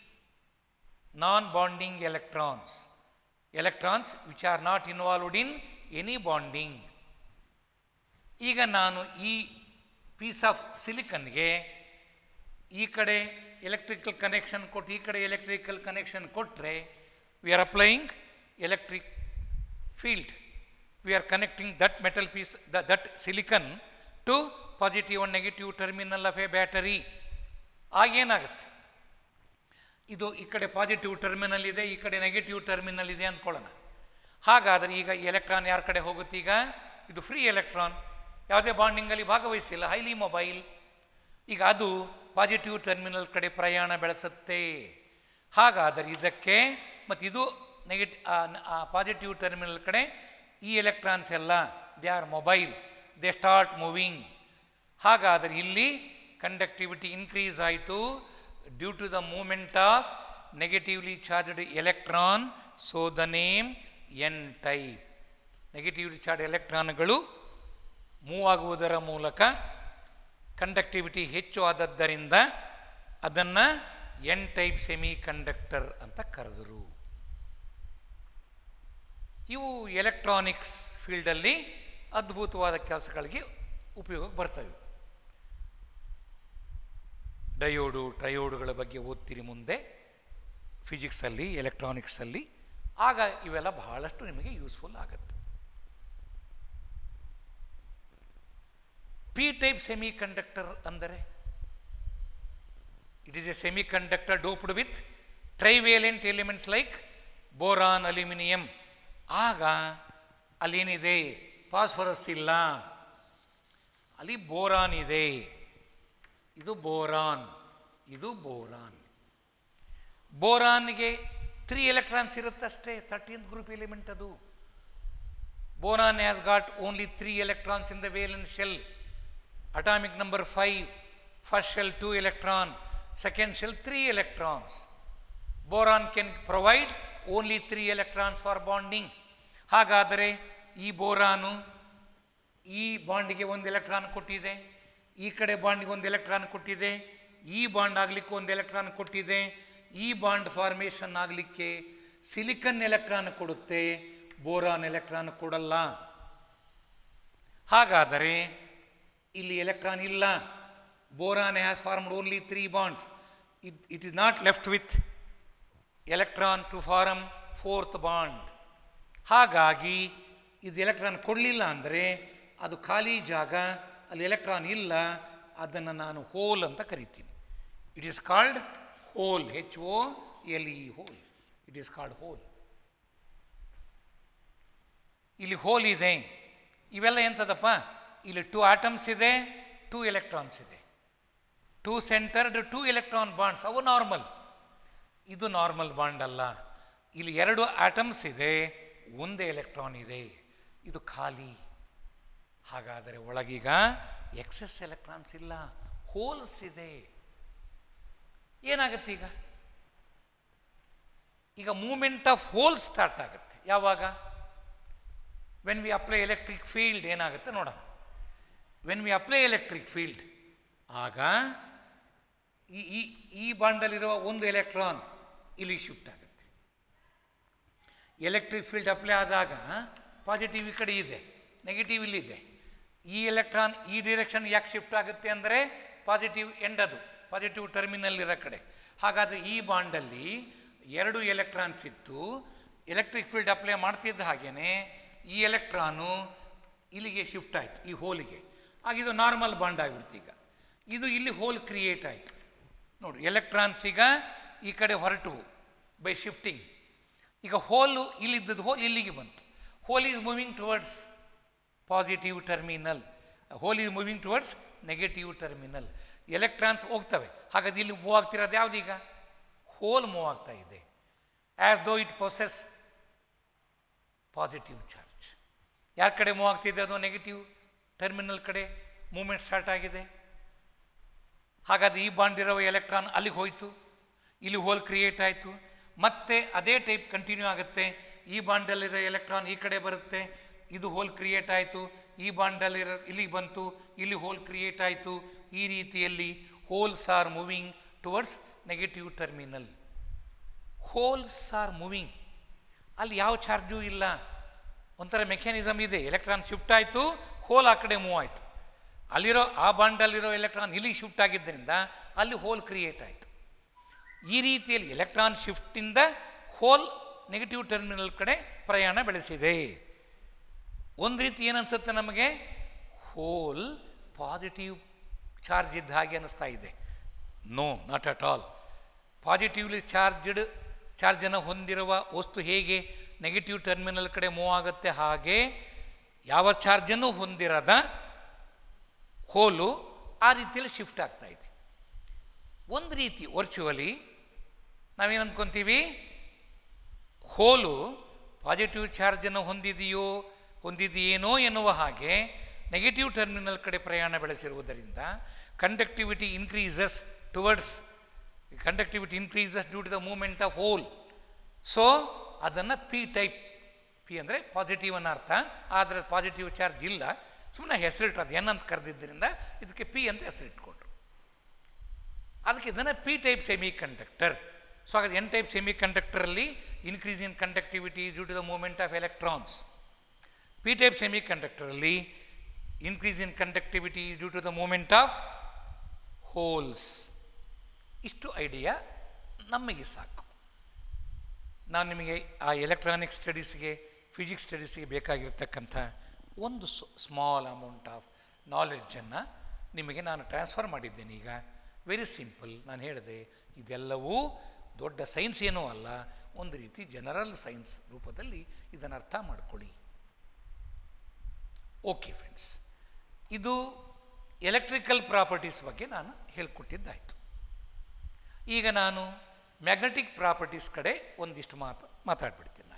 non bonding electrons electrons which are not involved in any bonding ಈಗ ನಾನು ಈ ಪೀಸ್ ಆಫ್ ಸಿಲಿಕನ್ಗೆ ಈ ಕಡೆ ಎಲೆಕ್ಟ್ರಿಕಲ್ ಕನೆಕ್ಷನ್ ಕೊಟ್ಟು ಈ ಕಡೆ ಎಲೆಕ್ಟ್ರಿಕಲ್ ಕನೆಕ್ಷನ್ ಕೊಟ್ಟರೆ we are applying electric field we are connecting that metal piece that silicon to positive and negative terminal of a battery ಆಗೇನಾಗುತ್ತೆ ಇದು ಈ ಕಡೆ ಪಾಸಿಟಿವ್ ಟರ್ಮಿನಲ್ ಇದೆ ಈ ಕಡೆ ನೆಗೆಟಿವ್ ಟರ್ಮಿನಲ್ ಇದೆ ಅಂದ್ಕೊಳ್ಳೋಣ ಹಾಗಾದರೆ ಈಗ ಈ ಎಲೆಕ್ಟ್ರಾನ್ ಯಾರ ಕಡೆ ಹೋಗುತ್ತೆ ಈಗ ಇದು ಫ್ರೀ ಎಲೆಕ್ಟ್ರಾನ್ ಯಾವುದೇ ಬಾಂಡಿಂಗಲ್ಲಿ ಭಾಗವಹಿಸಿಲ್ಲ ಹೈಲಿ ಮೊಬೈಲ್ ಈಗ ಅದು ಪಾಸಿಟಿವ್ ಟರ್ಮಿನಲ್ ಕಡೆ ಪ್ರಯಾಣ ಬೆಳೆಸುತ್ತೆ ಹಾಗಾದರೆ ಇದಕ್ಕೆ ಮತ್ತು ಇದು ನೆಗೆಟಿ ಪಾಸಿಟಿವ್ ಟರ್ಮಿನಲ್ ಕಡೆ ಈ ಎಲೆಕ್ಟ್ರಾನ್ಸ್ ಎಲ್ಲ they are mobile they start moving ಹಾಗಾದರೆ ಇಲ್ಲಿ ಕಂಡಕ್ಟಿವಿಟಿ ಇನ್ಕ್ರೀಸ್ ಆಯಿತು due to the movement of negatively charged electron so the name N type negatively charge ಎಲೆಕ್ಟ್ರಾನ್ಗಳು ಮೂವ್ ಆಗುವುದರ ಮೂಲಕ ಕಂಡಕ್ಟಿವಿಟಿ ಹೆಚ್ಚು ಆದದ್ದರಿಂದ ಅದನ್ನು ಎನ್ ಟೈಪ್ ಸೆಮಿ ಕಂಡಕ್ಟರ್ ಅಂತ ಕರೆದರು ಇವು ಎಲೆಕ್ಟ್ರಾನಿಕ್ಸ್ ಫೀಲ್ಡಲ್ಲಿ ಅದ್ಭುತವಾದ ಕೆಲಸಗಳಿಗೆ ಉಪಯೋಗಕ್ಕೆ ಬರ್ತವೆ ಡಯೋಡು ಟ್ರಯೋಡುಗಳ ಬಗ್ಗೆ ಓದ್ತೀರಿ ಮುಂದೆ ಫಿಸಿಕ್ಸಲ್ಲಿ ಎಲೆಕ್ಟ್ರಾನಿಕ್ಸಲ್ಲಿ ಆಗ ಇವೆಲ್ಲ ಬಹಳಷ್ಟು ನಿಮಗೆ ಯೂಸ್ಫುಲ್ ಆಗುತ್ತೆ ಪಿ ಟೈಪ್ ಸೆಮಿ ಕಂಡಕ್ಟರ್ ಅಂದರೆ it is a semi conductor doped with trivalent elements like boron aluminium ಆಗ ಅಲ್ಲೇನಿದೆ ಫಾಸ್ಫರಸ್ ಇಲ್ಲ ಅಲ್ಲಿ ಬೋರಾನ್ ಇದೆ ಇದು ಬೋರಾನ್ ಇದು ಬೋರಾನ್ ಬೋರಾನ್ಗೆ ತ್ರೀ ಎಲೆಕ್ಟ್ರಾನ್ಸ್ ಇರುತ್ತಷ್ಟೇ ತರ್ಟೀನ್ತ್ ಗ್ರೂಪ್ ಎಲಿಮೆಂಟ್ ಅದು boron has got only three electrons in the valence shell atomic number 5 first shell 2 electron second shell 3 electrons boron can provide only 3 electrons for bonding ಹಾಗಾದರೆ ಈ ಬೋರಾನು ಈ ಬಾಂಡಿಗೆ ಒಂದು ಎಲೆಕ್ಟ್ರಾನ್ ಕೊಟ್ಟಿದೆ ಈ ಕಡೆ ಬಾಂಡಿಗೆ ಒಂದು ಎಲೆಕ್ಟ್ರಾನ್ ಕೊಟ್ಟಿದೆ ಈ ಬಾಂಡ್ ಆಗಲಿಕ್ಕೆ ಒಂದು ಎಲೆಕ್ಟ್ರಾನ್ ಕೊಟ್ಟಿದೆ ಈ ಬಾಂಡ್ ಫಾರ್ಮೇಷನ್ ಆಗಲಿಕ್ಕೆ ಸಿಲಿಕನ್ ಎಲೆಕ್ಟ್ರಾನ್ ಕೊಡುತ್ತೆ ಬೋರಾನ್ ಎಲೆಕ್ಟ್ರಾನ್ ಕೊಡಲ್ಲ ಹಾಗಾದರೆ ಇಲ್ಲಿ ಎಲೆಕ್ಟ್ರಾನ್ ಇಲ್ಲ boron has formed only three bonds it it is not left with electron to form fourth bond ಹಾಗಾಗಿ ಇದು ಎಲೆಕ್ಟ್ರಾನ್ ಕೊಡಲಿಲ್ಲ ಅಂದರೆ ಅದು ಖಾಲಿ ಜಾಗ ಅಲ್ಲಿ ಎಲೆಕ್ಟ್ರಾನ್ ಇಲ್ಲ ಅದನ್ನು ನಾನು ಹೋಲ್ ಅಂತ ಕರಿತೀನಿ it is called hole H O L E hole it is called hole ಇಲ್ಲಿ ಹೋಲ್ ಇದೆ ಇವೆಲ್ಲ ಎಂಥದಪ್ಪ ಇಲ್ಲಿ ಟೂ ಆಟಮ್ಸ್ ಇದೆ ಟೂ ಎಲೆಕ್ಟ್ರಾನ್ಸ್ ಇದೆ two centred two electron bonds ಅವು ನಾರ್ಮಲ್ ಇದು ನಾರ್ಮಲ್ ಬಾಂಡ್ ಅಲ್ಲ ಇಲ್ಲಿ ಎರಡು ಆಟಮ್ಸ್ ಇದೆ ಒಂದೇ ಎಲೆಕ್ಟ್ರಾನ್ ಇದೆ ಇದು ಖಾಲಿ ಹಾಗಾದರೆ ಒಳಗೀಗ ಎಕ್ಸೆಸ್ ಎಲೆಕ್ಟ್ರಾನ್ಸ್ ಇಲ್ಲ ಹೋಲ್ಸ್ ಇದೆ ಏನಾಗುತ್ತೆ ಈಗ ಈಗ ಮೂಮೆಂಟ್ ಆಫ್ ಹೋಲ್ ಸ್ಟಾರ್ಟ್ ಆಗುತ್ತೆ ಯಾವಾಗ when we apply electric field ಏನಾಗುತ್ತೆ ನೋಡೋಣ when we apply electric field ಆಗ ಈ ಈ ಈ ಬಾಂಡಲ್ಲಿರುವ ಒಂದು ಎಲೆಕ್ಟ್ರಾನ್ ಇಲ್ಲಿ ಶಿಫ್ಟ್ ಆಗುತ್ತೆ ಎಲೆಕ್ಟ್ರಿಕ್ ಫೀಲ್ಡ್ ಅಪ್ಲೈ ಆದಾಗ ಪಾಸಿಟಿವ್ ಈ ಕಡೆ ಇದೆ ನೆಗೆಟಿವ್ ಇಲ್ಲಿದೆ ಈ ಎಲೆಕ್ಟ್ರಾನ್ ಈ ಡಿರೆಕ್ಷನ್ ಯಾಕೆ ಶಿಫ್ಟ್ ಆಗುತ್ತೆ ಅಂದರೆ ಪಾಸಿಟಿವ್ ಎಂಡ್ ಅದು ಪಾಸಿಟಿವ್ ಟರ್ಮಿನಲ್ ಇರೋ ಕಡೆ ಹಾಗಾದರೆ ಈ ಬಾಂಡಲ್ಲಿ ಎರಡು ಎಲೆಕ್ಟ್ರಾನ್ಸ್ ಇತ್ತು ಎಲೆಕ್ಟ್ರಿಕ್ ಫೀಲ್ಡ್ ಅಪ್ಲೈ ಮಾಡ್ತಿದ್ದ ಹಾಗೇನೆ ಈ ಎಲೆಕ್ಟ್ರಾನು ಇಲ್ಲಿಗೆ ಶಿಫ್ಟ್ ಆಯಿತು ಈ ಹೋಲಿಗೆ ಆಗ ಇದು ನಾರ್ಮಲ್ ಬಾಂಡ್ ಆಗಿಬಿಡ್ತು ಈಗ ಇದು ಇಲ್ಲಿ ಹೋಲ್ ಕ್ರಿಯೇಟ್ ಆಯಿತು ನೋಡಿ ಎಲೆಕ್ಟ್ರಾನ್ಸ್ ಈಗ ಈ ಕಡೆ ಹೊರಟು ಬೈ ಶಿಫ್ಟಿಂಗ್ ಈಗ ಹೋಲು ಇಲ್ಲಿದ್ದದ್ದು ಹೋಲ್ ಇಲ್ಲಿಗೆ ಬಂತು hole is moving towards positive terminal hole is moving towards negative terminal electrons ಹೋಗ್ತವೆ ಹಾಗಾದ್ರೆ ಇಲ್ಲಿ ಮೂವ್ ಆಗ್ತಿರೋದು ಯಾವುದೀಗ ಹೋಲ್ ಮೂವ್ ಆಗ್ತಾ ಇದೆ as though it possess positive charge ಯಾರ ಕಡೆ ಮೂವ್ ಆಗ್ತಿದೆ ಅದು ನೆಗೆಟಿವ್ ಟರ್ಮಿನಲ್ ಕಡೆ ಮೂಮೆಂಟ್ ಸ್ಟಾರ್ಟ್ ಆಗಿದೆ ಹಾಗಾದ್ರೆ ಈ ಬಾಂಡ್ ಇರೋ ಎಲೆಕ್ಟ್ರಾನ್ ಅಲ್ಲಿಗೆ ಹೋಯಿತು ಇಲ್ಲಿ ಹೋಲ್ ಕ್ರಿಯೇಟ್ ಆಯಿತು ಮತ್ತೆ ಅದೇ ಟೈಪ್ ಕಂಟಿನ್ಯೂ ಆಗುತ್ತೆ ಈ ಬಾಂಡಲ್ಲಿರೋ ಎಲೆಕ್ಟ್ರಾನ್ ಈ ಕಡೆ ಬರುತ್ತೆ ಇದು ಹೋಲ್ ಕ್ರಿಯೇಟ್ ಆಯಿತು ಈ ಬಾಂಡಲ್ಲಿರೋ ಇಲ್ಲಿಗೆ ಬಂತು ಇಲ್ಲಿ ಹೋಲ್ ಕ್ರಿಯೇಟ್ ಆಯಿತು ಈ ರೀತಿಯಲ್ಲಿ holes are moving towards negative terminal holes are moving ಅಲ್ಲಿ ಯಾವ ಚಾರ್ಜು ಇಲ್ಲ ಒಂಥರ ಮೆಕ್ಯಾನಿಸಮ್ ಇದೆ ಎಲೆಕ್ಟ್ರಾನ್ ಶಿಫ್ಟ್ ಆಯಿತು ಹೋಲ್ ಆ ಕಡೆ ಮೂವ್ ಆಯಿತು ಅಲ್ಲಿರೋ ಆ ಬಾಂಡಲ್ಲಿರೋ ಎಲೆಕ್ಟ್ರಾನ್ ಇಲ್ಲಿಗೆ ಶಿಫ್ಟ್ ಆಗಿದ್ದರಿಂದ ಅಲ್ಲಿ ಹೋಲ್ ಕ್ರಿಯೇಟ್ ಆಯಿತು ಈ ರೀತಿಯಲ್ಲಿ ಎಲೆಕ್ಟ್ರಾನ್ ಶಿಫ್ಟಿಂದ ಹೋಲ್ ನೆಗೆಟಿವ್ ಟರ್ಮಿನಲ್ ಕಡೆ ಪ್ರಯಾಣ ಬೆಳೆಸಿದೆ ಒಂದು ರೀತಿ ಏನನ್ಸುತ್ತೆ ನಮಗೆ ಹೋಲ್ ಪಾಸಿಟಿವ್ ಚಾರ್ಜ್ ಇದ್ದ ಹಾಗೆ ಅನ್ನಿಸ್ತಾ ಇದೆ no not at all positively charged ಚಾರ್ಜನ್ನು ಹೊಂದಿರುವ ವಸ್ತು ಹೇಗೆ ನೆಗೆಟಿವ್ ಟರ್ಮಿನಲ್ ಕಡೆ ಮೂವ್ ಆಗುತ್ತೆ ಹಾಗೆ ಯಾವ ಚಾರ್ಜನ್ನು ಹೊಂದಿರದ ಹೋಲು ಆ ರೀತಿಯಲ್ಲಿ ಶಿಫ್ಟ್ ಆಗ್ತಾ ಇದೆ ಒಂದು ರೀತಿ ವರ್ಚುವಲಿ ನಾವೇನು ಅಂದ್ಕೊತೀವಿ ಹೋಲು ಪಾಸಿಟಿವ್ ಚಾರ್ಜನ್ನು ಹೊಂದಿದೆಯೋ ಹೊಂದಿದೆಯೇನೋ ಎನ್ನುವ ಹಾಗೆ ನೆಗೆಟಿವ್ ಟರ್ಮಿನಲ್ ಕಡೆ ಪ್ರಯಾಣ ಬೆಳೆಸಿರುವುದರಿಂದ conductivity increases towards conductivity increases due to the movement of hole so ಅದನ್ನು ಪಿ ಟೈಪ್ ಪಿ ಅಂದರೆ ಪಾಸಿಟಿವ್ ಅನ್ನೋ ಅರ್ಥ ಆದರೆ ಪಾಸಿಟಿವ್ ಚಾರ್ಜ್ ಇಲ್ಲ ಸುಮ್ಮನೆ ಹೆಸರಿಟ್ಟು ಅದು ಏನಂತ ಕರೆದಿದ್ದರಿಂದ ಇದಕ್ಕೆ ಪಿ ಅಂತ ಹೆಸರಿಟ್ಕೊಂಡ್ರು ಅದಕ್ಕೆ ಇದನ್ನು P type semi conductor so ಹಾಗಾದ್ರೆ ಎನ್ ಟೈಪ್ ಸೆಮಿ ಕಂಡಕ್ಟರಲ್ಲಿ increase in conductivity due to the movement of electrons P type semi ಕಂಡಕ್ಟರಲ್ಲಿ increase in conductivity due to the movement of holes ಇಷ್ಟು ಐಡಿಯಾ ನಮಗೆ ಸಾಕು ನಾನು ನಿಮಗೆ ಆ ಎಲೆಕ್ಟ್ರಾನಿಕ್ ಸ್ಟಡೀಸ್ಗೆ ಫಿಸಿಕ್ಸ್ ಸ್ಟಡೀಸ್ಗೆ ಬೇಕಾಗಿರ್ತಕ್ಕಂಥ ಒಂದು ಸ್ಮಾಲ್ ಅಮೌಂಟ್ ಆಫ್ ನಾಲೆಡ್ಜನ್ನು ನಿಮಗೆ ನಾನು ಟ್ರಾನ್ಸ್ಫರ್ ಮಾಡಿದ್ದೇನೆ ಈಗ ವೆರಿ ಸಿಂಪಲ್ ನಾನು ಹೇಳಿದೆ ಇದೆಲ್ಲವೂ ದೊಡ್ಡ ಸೈನ್ಸ್ ಏನೂ ಅಲ್ಲ ಒಂದು ರೀತಿ ಜನರಲ್ ಸೈನ್ಸ್ ರೂಪದಲ್ಲಿ ಇದನ್ನು ಅರ್ಥ ಮಾಡ್ಕೊಳ್ಳಿ ಓಕೆ ಫ್ರೆಂಡ್ಸ್ ಇದು ಎಲೆಕ್ಟ್ರಿಕಲ್ ಪ್ರಾಪರ್ಟೀಸ್ ಬಗ್ಗೆ ನಾನು ಹೇಳ್ಕೊಟ್ಟಿದ್ದಾಯಿತು ಈಗ ನಾನು ಮ್ಯಾಗ್ನೆಟಿಕ್ ಪ್ರಾಪರ್ಟೀಸ್ ಕಡೆ ಒಂದಿಷ್ಟು ಮಾತು ಮಾತಾಡ್ಬಿಡ್ತೀನಿ